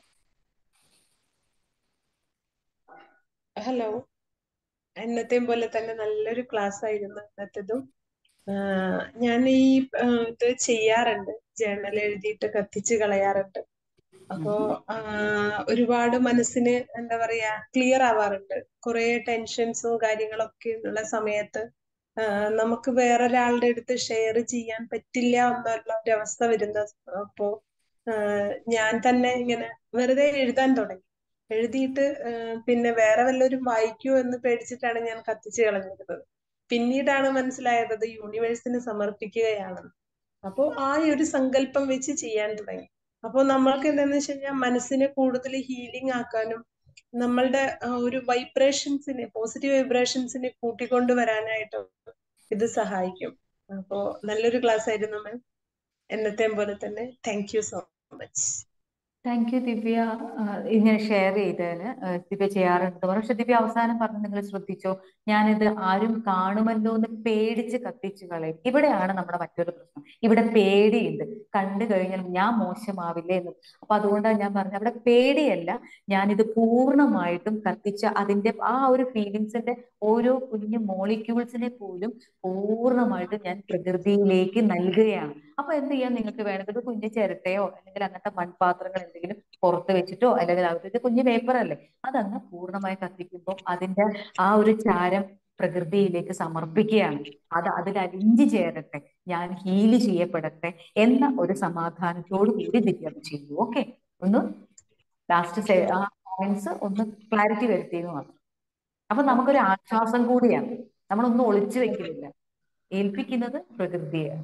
Hello എന്നത്തെയും പോലെ തന്നെ നല്ലൊരു ക്ലാസ് ആയിരുന്നു ഇന്നത്തേതും ആഹ് ഞാൻ ഈ ആഹ് ഇത് ചെയ്യാറുണ്ട് ജേണൽ എഴുതിയിട്ട് കത്തിച്ച് കളയാറുണ്ട് അപ്പോ ആഹ് ഒരുപാട് മനസ്സിന് എന്താ പറയാ ക്ലിയർ ആവാറുണ്ട് കുറെ ടെൻഷൻസും കാര്യങ്ങളൊക്കെ ഉള്ള സമയത്ത് ആഹ് നമുക്ക് വേറൊരാളുടെ അടുത്ത് ഷെയർ ചെയ്യാൻ പറ്റില്ല എന്നുള്ള ഒരു അവസ്ഥ വരുന്ന അപ്പോ ആഹ് ഞാൻ തന്നെ ഇങ്ങനെ വെറുതെ എഴുതാൻ തുടങ്ങി എഴുതിയിട്ട് ആഹ് പിന്നെ വേറെ വല്ലവരും വായിക്കുമോ എന്ന് പേടിച്ചിട്ടാണ് ഞാൻ കത്തിച്ച് കളഞ്ഞിരുന്നത് പിന്നീടാണ് മനസ്സിലായത് അത് യൂണിവേഴ്സിന് സമർപ്പിക്കുകയാണെന്ന് അപ്പോൾ ആ ഒരു സങ്കല്പം വെച്ച് ചെയ്യാൻ തുടങ്ങി അപ്പോൾ നമ്മൾക്ക് എന്താന്ന് വെച്ച് കഴിഞ്ഞാൽ മനസ്സിനെ കൂടുതൽ ഹീലിംഗ് ആക്കാനും നമ്മളുടെ ആ ഒരു വൈബ്രേഷൻസിനെ പോസിറ്റീവ് വൈബ്രേഷൻസിനെ കൂട്ടിക്കൊണ്ടുവരാനായിട്ട് ഇത് സഹായിക്കും അപ്പോ നല്ലൊരു ക്ലാസ് ആയിരുന്നു മാം എന്നത്തെയും പോലെ തന്നെ thank you so much thank you Divya ആ, ഇങ്ങനെ ഷെയർ ചെയ്തതിന് ആ, ദിവ്യ ചെയ്യാറുണ്ട് പക്ഷെ ദിവ്യ അവസാനം പറഞ്ഞ് നിങ്ങൾ ശ്രദ്ധിച്ചോ ഞാനിത് ആരും കാണുമല്ലോ എന്ന് പേടിച്ച് കത്തിച്ചു കളയും ഇവിടെയാണ് നമ്മുടെ മറ്റൊരു പ്രശ്നം ഇവിടെ പേടിയുണ്ട് കണ്ടു കഴിഞ്ഞാൽ ഞാൻ മോശമാവില്ലേ എന്ന് അപ്പൊ അതുകൊണ്ടാണ് ഞാൻ പറഞ്ഞത് അവിടെ പേടിയല്ല ഞാനിത് പൂർണ്ണമായിട്ടും കത്തിച്ച അതിന്റെ ആ ഒരു ഫീലിങ്സിന്റെ ഓരോ കുഞ്ഞു മോളിക്യൂൾസിനെ പോലും പൂർണ്ണമായിട്ടും ഞാൻ പ്രകൃതിയിലേക്ക് നൽകുകയാണ് അപ്പൊ എന്ത് ചെയ്യാൻ നിങ്ങൾക്ക് വേണമെങ്കിൽ ഒരു കുഞ്ഞു ചിരട്ടയോ അല്ലെങ്കിൽ അങ്ങനത്തെ മൺപാത്രങ്ങൾ എന്തെങ്കിലും പുറത്ത് വെച്ചിട്ടോ അല്ലെങ്കിൽ അവിടുത്തെ കുഞ്ഞു പേപ്പർ അല്ലേ അതങ്ങ് പൂർണ്ണമായി കത്തിക്കുമ്പോൾ അതിന്റെ ആ ഒരു ചാരം പ്രകൃതിയിലേക്ക് സമർപ്പിക്കുകയാണ് അത് അതിൽ അലിഞ്ഞു ചേരട്ടെ ഞാൻ ഹീല് ചെയ്യപ്പെടട്ടെ എന്ന ഒരു സമാധാനത്തോടു കൂടി ദിവ്യം ചെയ്തു ഓക്കെ ഒന്ന് ലാസ്റ്റ് ആ പോയിന്റ്സ് ഒന്ന് ക്ലാരിറ്റി വരുത്തിയെന്ന് മാത്രം അപ്പൊ നമുക്കൊരു ആശ്വാസം കൂടിയാണ് നമ്മളൊന്നും ഒളിച്ചു വെക്കുന്നില്ല ഏൽപ്പിക്കുന്നത് പ്രകൃതിയാണ്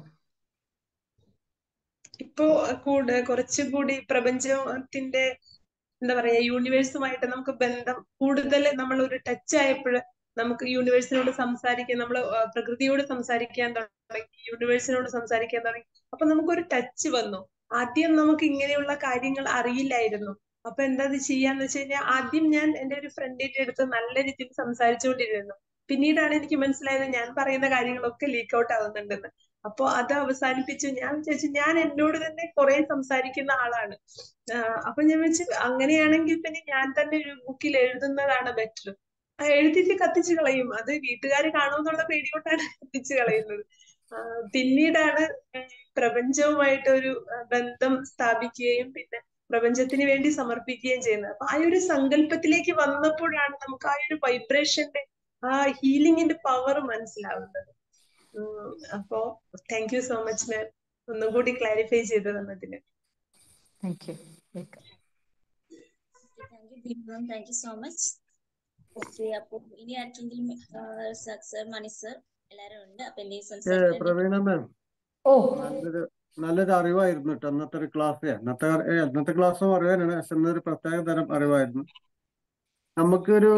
ഇപ്പോ കൂടെ കുറച്ചുകൂടി പ്രപഞ്ചത്തിന്റെ എന്താ പറയാ യൂണിവേഴ്സുമായിട്ട് നമുക്ക് ബന്ധം കൂടുതൽ നമ്മൾ ഒരു ടച്ച് ആയപ്പോൾ നമുക്ക് യൂണിവേഴ്സിനോട് സംസാരിക്കാൻ നമ്മൾ പ്രകൃതിയോട് സംസാരിക്കാൻ തുടങ്ങി യൂണിവേഴ്സിനോട് സംസാരിക്കാൻ തുടങ്ങി അപ്പൊ നമുക്കൊരു ടച്ച് വന്നു ആദ്യം നമുക്ക് ഇങ്ങനെയുള്ള കാര്യങ്ങൾ അറിയില്ലായിരുന്നു അപ്പൊ എന്താ ഇത് ചെയ്യാന്ന് വെച്ച് കഴിഞ്ഞാൽ ആദ്യം ഞാൻ എന്റെ ഒരു ഫ്രണ്ടിന്റെ അടുത്ത് നല്ല രീതിയിൽ സംസാരിച്ചുകൊണ്ടിരുന്നു പിന്നീടാണ് എനിക്ക് മനസ്സിലായത് ഞാൻ പറയുന്ന കാര്യങ്ങളൊക്കെ ലീക്ക് ഔട്ട് ആവുന്നുണ്ടെന്ന് അപ്പൊ അത് അവസാനിപ്പിച്ചു ഞാൻ വിചാരിച്ചു ഞാൻ എന്നോട് തന്നെ കുറെ സംസാരിക്കുന്ന ആളാണ് ആഹ് അപ്പൊ ഞാൻ വെച്ച് അങ്ങനെയാണെങ്കിൽ പിന്നെ ഞാൻ തന്നെ ഒരു ബുക്കിൽ എഴുതുന്നതാണ് ബെറ്റർ എഴുതിയിട്ട് കത്തിച്ചു കളയും അത് വീട്ടുകാർ കാണുമെന്നുള്ള പേടി കൊണ്ടാണ് കത്തിച്ചു കളയുന്നത് ആഹ് പിന്നീടാണ് പ്രപഞ്ചവുമായിട്ട് ഒരു ബന്ധം സ്ഥാപിക്കുകയും പിന്നെ പ്രപഞ്ചത്തിന് വേണ്ടി സമർപ്പിക്കുകയും ചെയ്യുന്നത് അപ്പൊ ആ ഒരു സങ്കല്പത്തിലേക്ക് വന്നപ്പോഴാണ് നമുക്ക് ആ ഒരു വൈബ്രേഷന്റെ ആ ഹീലിംഗിന്റെ പവർ മനസ്സിലാവുന്നത് ഉം അപ്പോ thank you so much ma'am ഒന്നും കൂടി ക്ലാരിഫൈ ചെയ്തു തന്നതിന് thank you welcome Thank you, Divya ma'am. Thank you so much. Okay അപ്പൊ ഇനി ആർക്കെങ്കിലും സർ മണി സർ എല്ലാരും ഉണ്ട് അപ്പൊ എന്തെങ്കിലും ഏ, സംസാരിക്കാൻ പ്രവീണ മാം ഓ നല്ലൊരു നല്ലൊരു അറിവായിരുന്നു കേട്ടോ അന്നത്തെ ഒരു ക്ലാസ് അന്നത്തെ ഏ, അന്നത്തെ ക്ലാസ് അറിവാനാണ് പക്ഷെ ഇന്നൊരു പ്രത്യേക തരം അറിവായിരുന്നു നമുക്കൊരു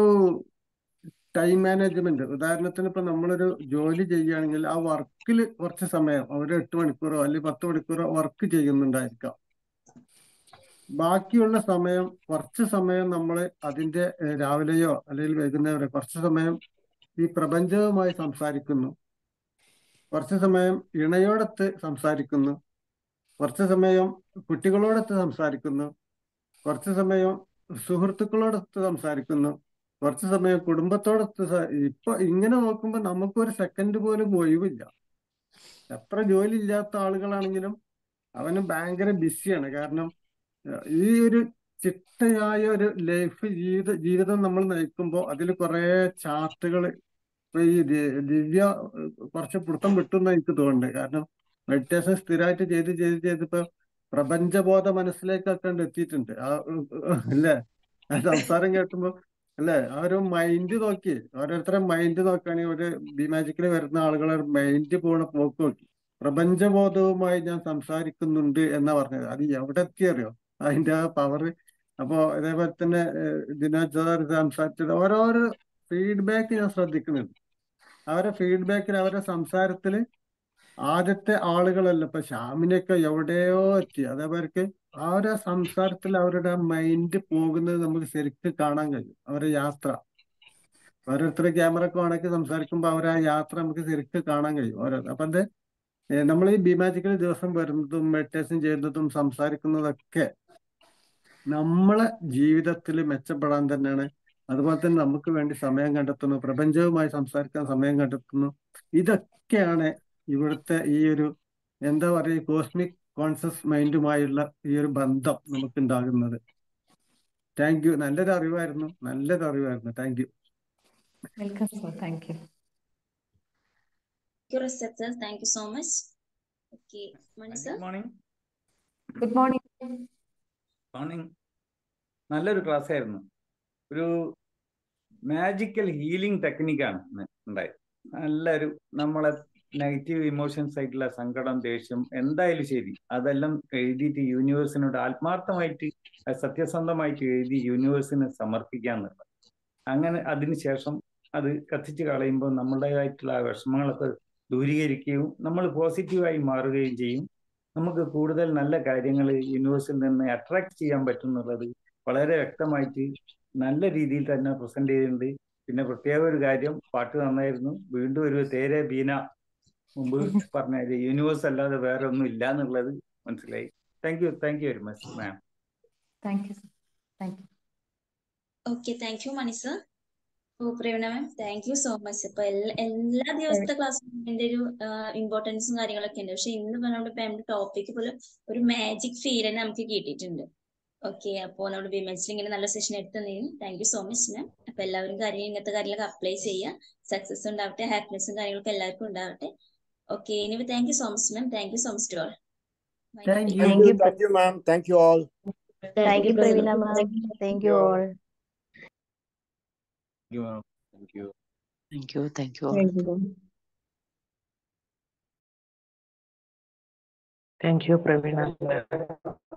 ടൈം മാനേജ്മെന്റ് ഉദാഹരണത്തിന് ഇപ്പൊ നമ്മളൊരു ജോലി ചെയ്യുകയാണെങ്കിൽ ആ വർക്കിൽ കുറച്ച് സമയം ഒരു എട്ട് മണിക്കൂറോ അല്ലെങ്കിൽ പത്ത് മണിക്കൂറോ വർക്ക് ചെയ്യുന്നുണ്ടായിരിക്കാം ബാക്കിയുള്ള സമയം കുറച്ച് സമയം നമ്മൾ അതിന്റെ ഏ, രാവിലെയോ അല്ലെങ്കിൽ വൈകുന്നേരമോ കുറച്ച് സമയം ഈ പ്രപഞ്ചവുമായി സംസാരിക്കുന്നു കുറച്ച് സമയം ഇണയോടൊത്ത് സംസാരിക്കുന്നു കുറച്ച് സമയം കുട്ടികളോടൊത്ത് സംസാരിക്കുന്നു കുറച്ച് സമയം സുഹൃത്തുക്കളോടൊത്ത് സംസാരിക്കുന്നു കുറച്ച് സമയം കുടുംബത്തോടൊത്ത് സ- ഇപ്പൊ ഇങ്ങനെ നോക്കുമ്പോൾ നമുക്കൊരു സെക്കൻഡ് പോലും ഒഴിവില്ല എത്ര ജോലി ഇല്ലാത്ത ആളുകളാണെങ്കിലും അവന് ഭയങ്കര ബിസിയാണ് കാരണം ഏഹ്, ഈ ഒരു ചിട്ടയായ ഒരു ലൈഫ് ജീവിത ജീവിതം നമ്മൾ നയിക്കുമ്പോൾ അതിൽ കുറെ ചാർട്ടുകൾ ഇപ്പൊ ഈ ദി- ദിവ്യ ഏഹ്, കുറച്ച് പിടുത്തം വിട്ടുന്ന എനിക്ക് തോന്നുന്നുണ്ട് കാരണം മെഡിറ്റേഷൻ സ്ഥിരമായിട്ട് ചെയ്ത് ചെയ്ത് ചെയ്തിപ്പോ പ്രപഞ്ചബോധ മനസ്സിലേക്കൊക്കെ അങ്ങട് എത്തിയിട്ടുണ്ട് ആ ഉം, ഉം, അല്ലേ ആ സംസാരം കേൾക്കുമ്പോ അല്ലേ ആ ഒരു മൈൻഡ് നോക്കി ഓരോരുത്തരുടെ മൈൻഡ് നോക്കുകയാണെങ്കിൽ ഒരു ബി മാജിക്കിൽ വരുന്ന ആളുകളെ മൈൻഡ് പോണ പോക്ക് നോക്കി പ്രപഞ്ചബോധവുമായി ഞാൻ സംസാരിക്കുന്നുണ്ട് എന്നാ പറഞ്ഞത് അത് എവിടെ എത്തിയറിയോ അതിന്റെ ആ പവർ അപ്പോ ഇതേപോലെ തന്നെ ഏഹ്, ദിനോജ് സാർ സംസാരിച്ചത് ഓരോരോ ഫീഡ്ബാക്ക് ഞാൻ ശ്രദ്ധിക്കുന്നുണ്ട് അവരെ ഫീഡ്ബാക്കിൽ അവരുടെ സംസാരത്തില് ആദ്യത്തെ ആളുകളല്ല ഇപ്പൊ ഷ്യാമിനെയൊക്കെ എവിടെയോ എത്തി അതേപോലെ അവരുടെ സംസാരത്തിൽ അവരുടെ മൈൻഡ് പോകുന്നത് നമുക്ക് ശരിക്കും കാണാൻ കഴിയും അവരുടെ യാത്ര ഓരോരുത്തർ ക്യാമറ ഒക്കെ ഓണാക്കി സംസാരിക്കുമ്പോൾ അവരെ ആ യാത്ര നമുക്ക് ശരിക്കും കാണാൻ കഴിയും ഓരോ അപ്പൊ അത് നമ്മൾ ഈ ബിമാജിക്കൽ ദിവസം വരുന്നതും മെഡിറ്റേഷൻ ചെയ്യുന്നതും സംസാരിക്കുന്നതൊക്കെ നമ്മളെ ജീവിതത്തിൽ മെച്ചപ്പെടാൻ തന്നെയാണ് അതുപോലെ തന്നെ നമുക്ക് വേണ്ടി സമയം കണ്ടെത്തുന്നു പ്രപഞ്ചവുമായി സംസാരിക്കാൻ സമയം കണ്ടെത്തുന്നു ഇതൊക്കെയാണ് ഇവിടുത്തെ ഈ ഒരു എന്താ പറയുക കോസ്മിക് കോൺഷ്യസ് മൈൻഡുമായുള്ള ഈ ഒരു ബന്ധം നമുക്ക് ഉണ്ടാകുന്നത് താങ്ക് യു നല്ലൊരു അറിവായിരുന്നു നല്ലൊരു അറിവായിരുന്നു thank you welcome sir thank you you, Rasat sir. Thank you so much. Okay, Mani sir. Good morning good morning morning നല്ലൊരു ക്ലാസ് ആയിരുന്നു ഒരു മാജിക്കൽ ഹീലിംഗ് ടെക്നിക്കാണ് ഇന്ന് ഉണ്ടായത് നല്ലൊരു നമ്മളെ നെഗറ്റീവ് ഇമോഷൻസ് ആയിട്ടുള്ള സങ്കടം ദേഷ്യം എന്തായാലും ശരി അതെല്ലാം എഴുതിയിട്ട് യൂണിവേഴ്സിനോട് ആത്മാർത്ഥമായിട്ട് അത് സത്യസന്ധമായിട്ട് എഴുതി യൂണിവേഴ്സിന് സമർപ്പിക്കുക എന്നുള്ളത് അങ്ങനെ അതിനുശേഷം അത് കത്തിച്ച് കളയുമ്പോൾ നമ്മുടേതായിട്ടുള്ള ആ വിഷമങ്ങളൊക്കെ ദൂരീകരിക്കുകയും നമ്മൾ പോസിറ്റീവായി മാറുകയും ചെയ്യും നമുക്ക് കൂടുതൽ നല്ല കാര്യങ്ങൾ യൂണിവേഴ്സിൽ നിന്ന് അട്രാക്ട് ചെയ്യാൻ പറ്റും എന്നുള്ളത് വളരെ വ്യക്തമായിട്ട് നല്ല രീതിയിൽ തന്നെ പ്രസന്റ് ചെയ്യുന്നുണ്ട് പിന്നെ പ്രത്യേക ഒരു കാര്യം പാട്ട് നന്നായിരുന്നു വീണ്ടും ഒരു തേരെ ബീന മുമ്പ് പറഞ്ഞ യൂണിവേഴ്സ് അല്ലാതെ വേറെ ഒന്നും ഇല്ല എന്നുള്ളത് മനസ്സിലായി thank you thank you very much ma'am thank you sir thank you Okay, thank you, Mani sir. Oh Praveena ma'am thank you so much ഇപ്പൊ എല്ലാ എല്ലാ ദിവസത്തെ ക്ലാസ്സും ഇതിന്റെ ഒരു ഇമ്പോർട്ടൻസും കാര്യങ്ങളൊക്കെ ഉണ്ട് പക്ഷെ ഇന്ന് നമ്മുടെ നമ്മുടെ ടോപ്പിക് പോലെ ഒരു മാജിക് ഫീൽ തന്നെ നമുക്ക് കിട്ടിയിട്ടുണ്ട് ഓക്കെ അപ്പോൾ നമ്മുടെ വിമൻസിൽ ഇങ്ങനെ നല്ല സെഷൻ എടുത്തതിന് thank you so much ma'am അപ്പൊ എല്ലാവരും കാര്യം ഇങ്ങനത്തെ കാര്യങ്ങളൊക്കെ അപ്ലൈ ചെയ്യുക സക്സസ് ഉണ്ടാവട്ടെ ഹാപ്പിനെസ്സും കാര്യങ്ങളൊക്കെ എല്ലാവർക്കും ഉണ്ടാവട്ടെ ഓക്കെ ഇനി thank you so much ma'am thank you so much to all Thank you. Thank you, Thank you, ma'am. Thank you all. Thank you, Pravina ma'am. Thank you all. Thank you, ma'am. Thank you. Thank you. Thank you all. Thank you. Thank you, Pravina.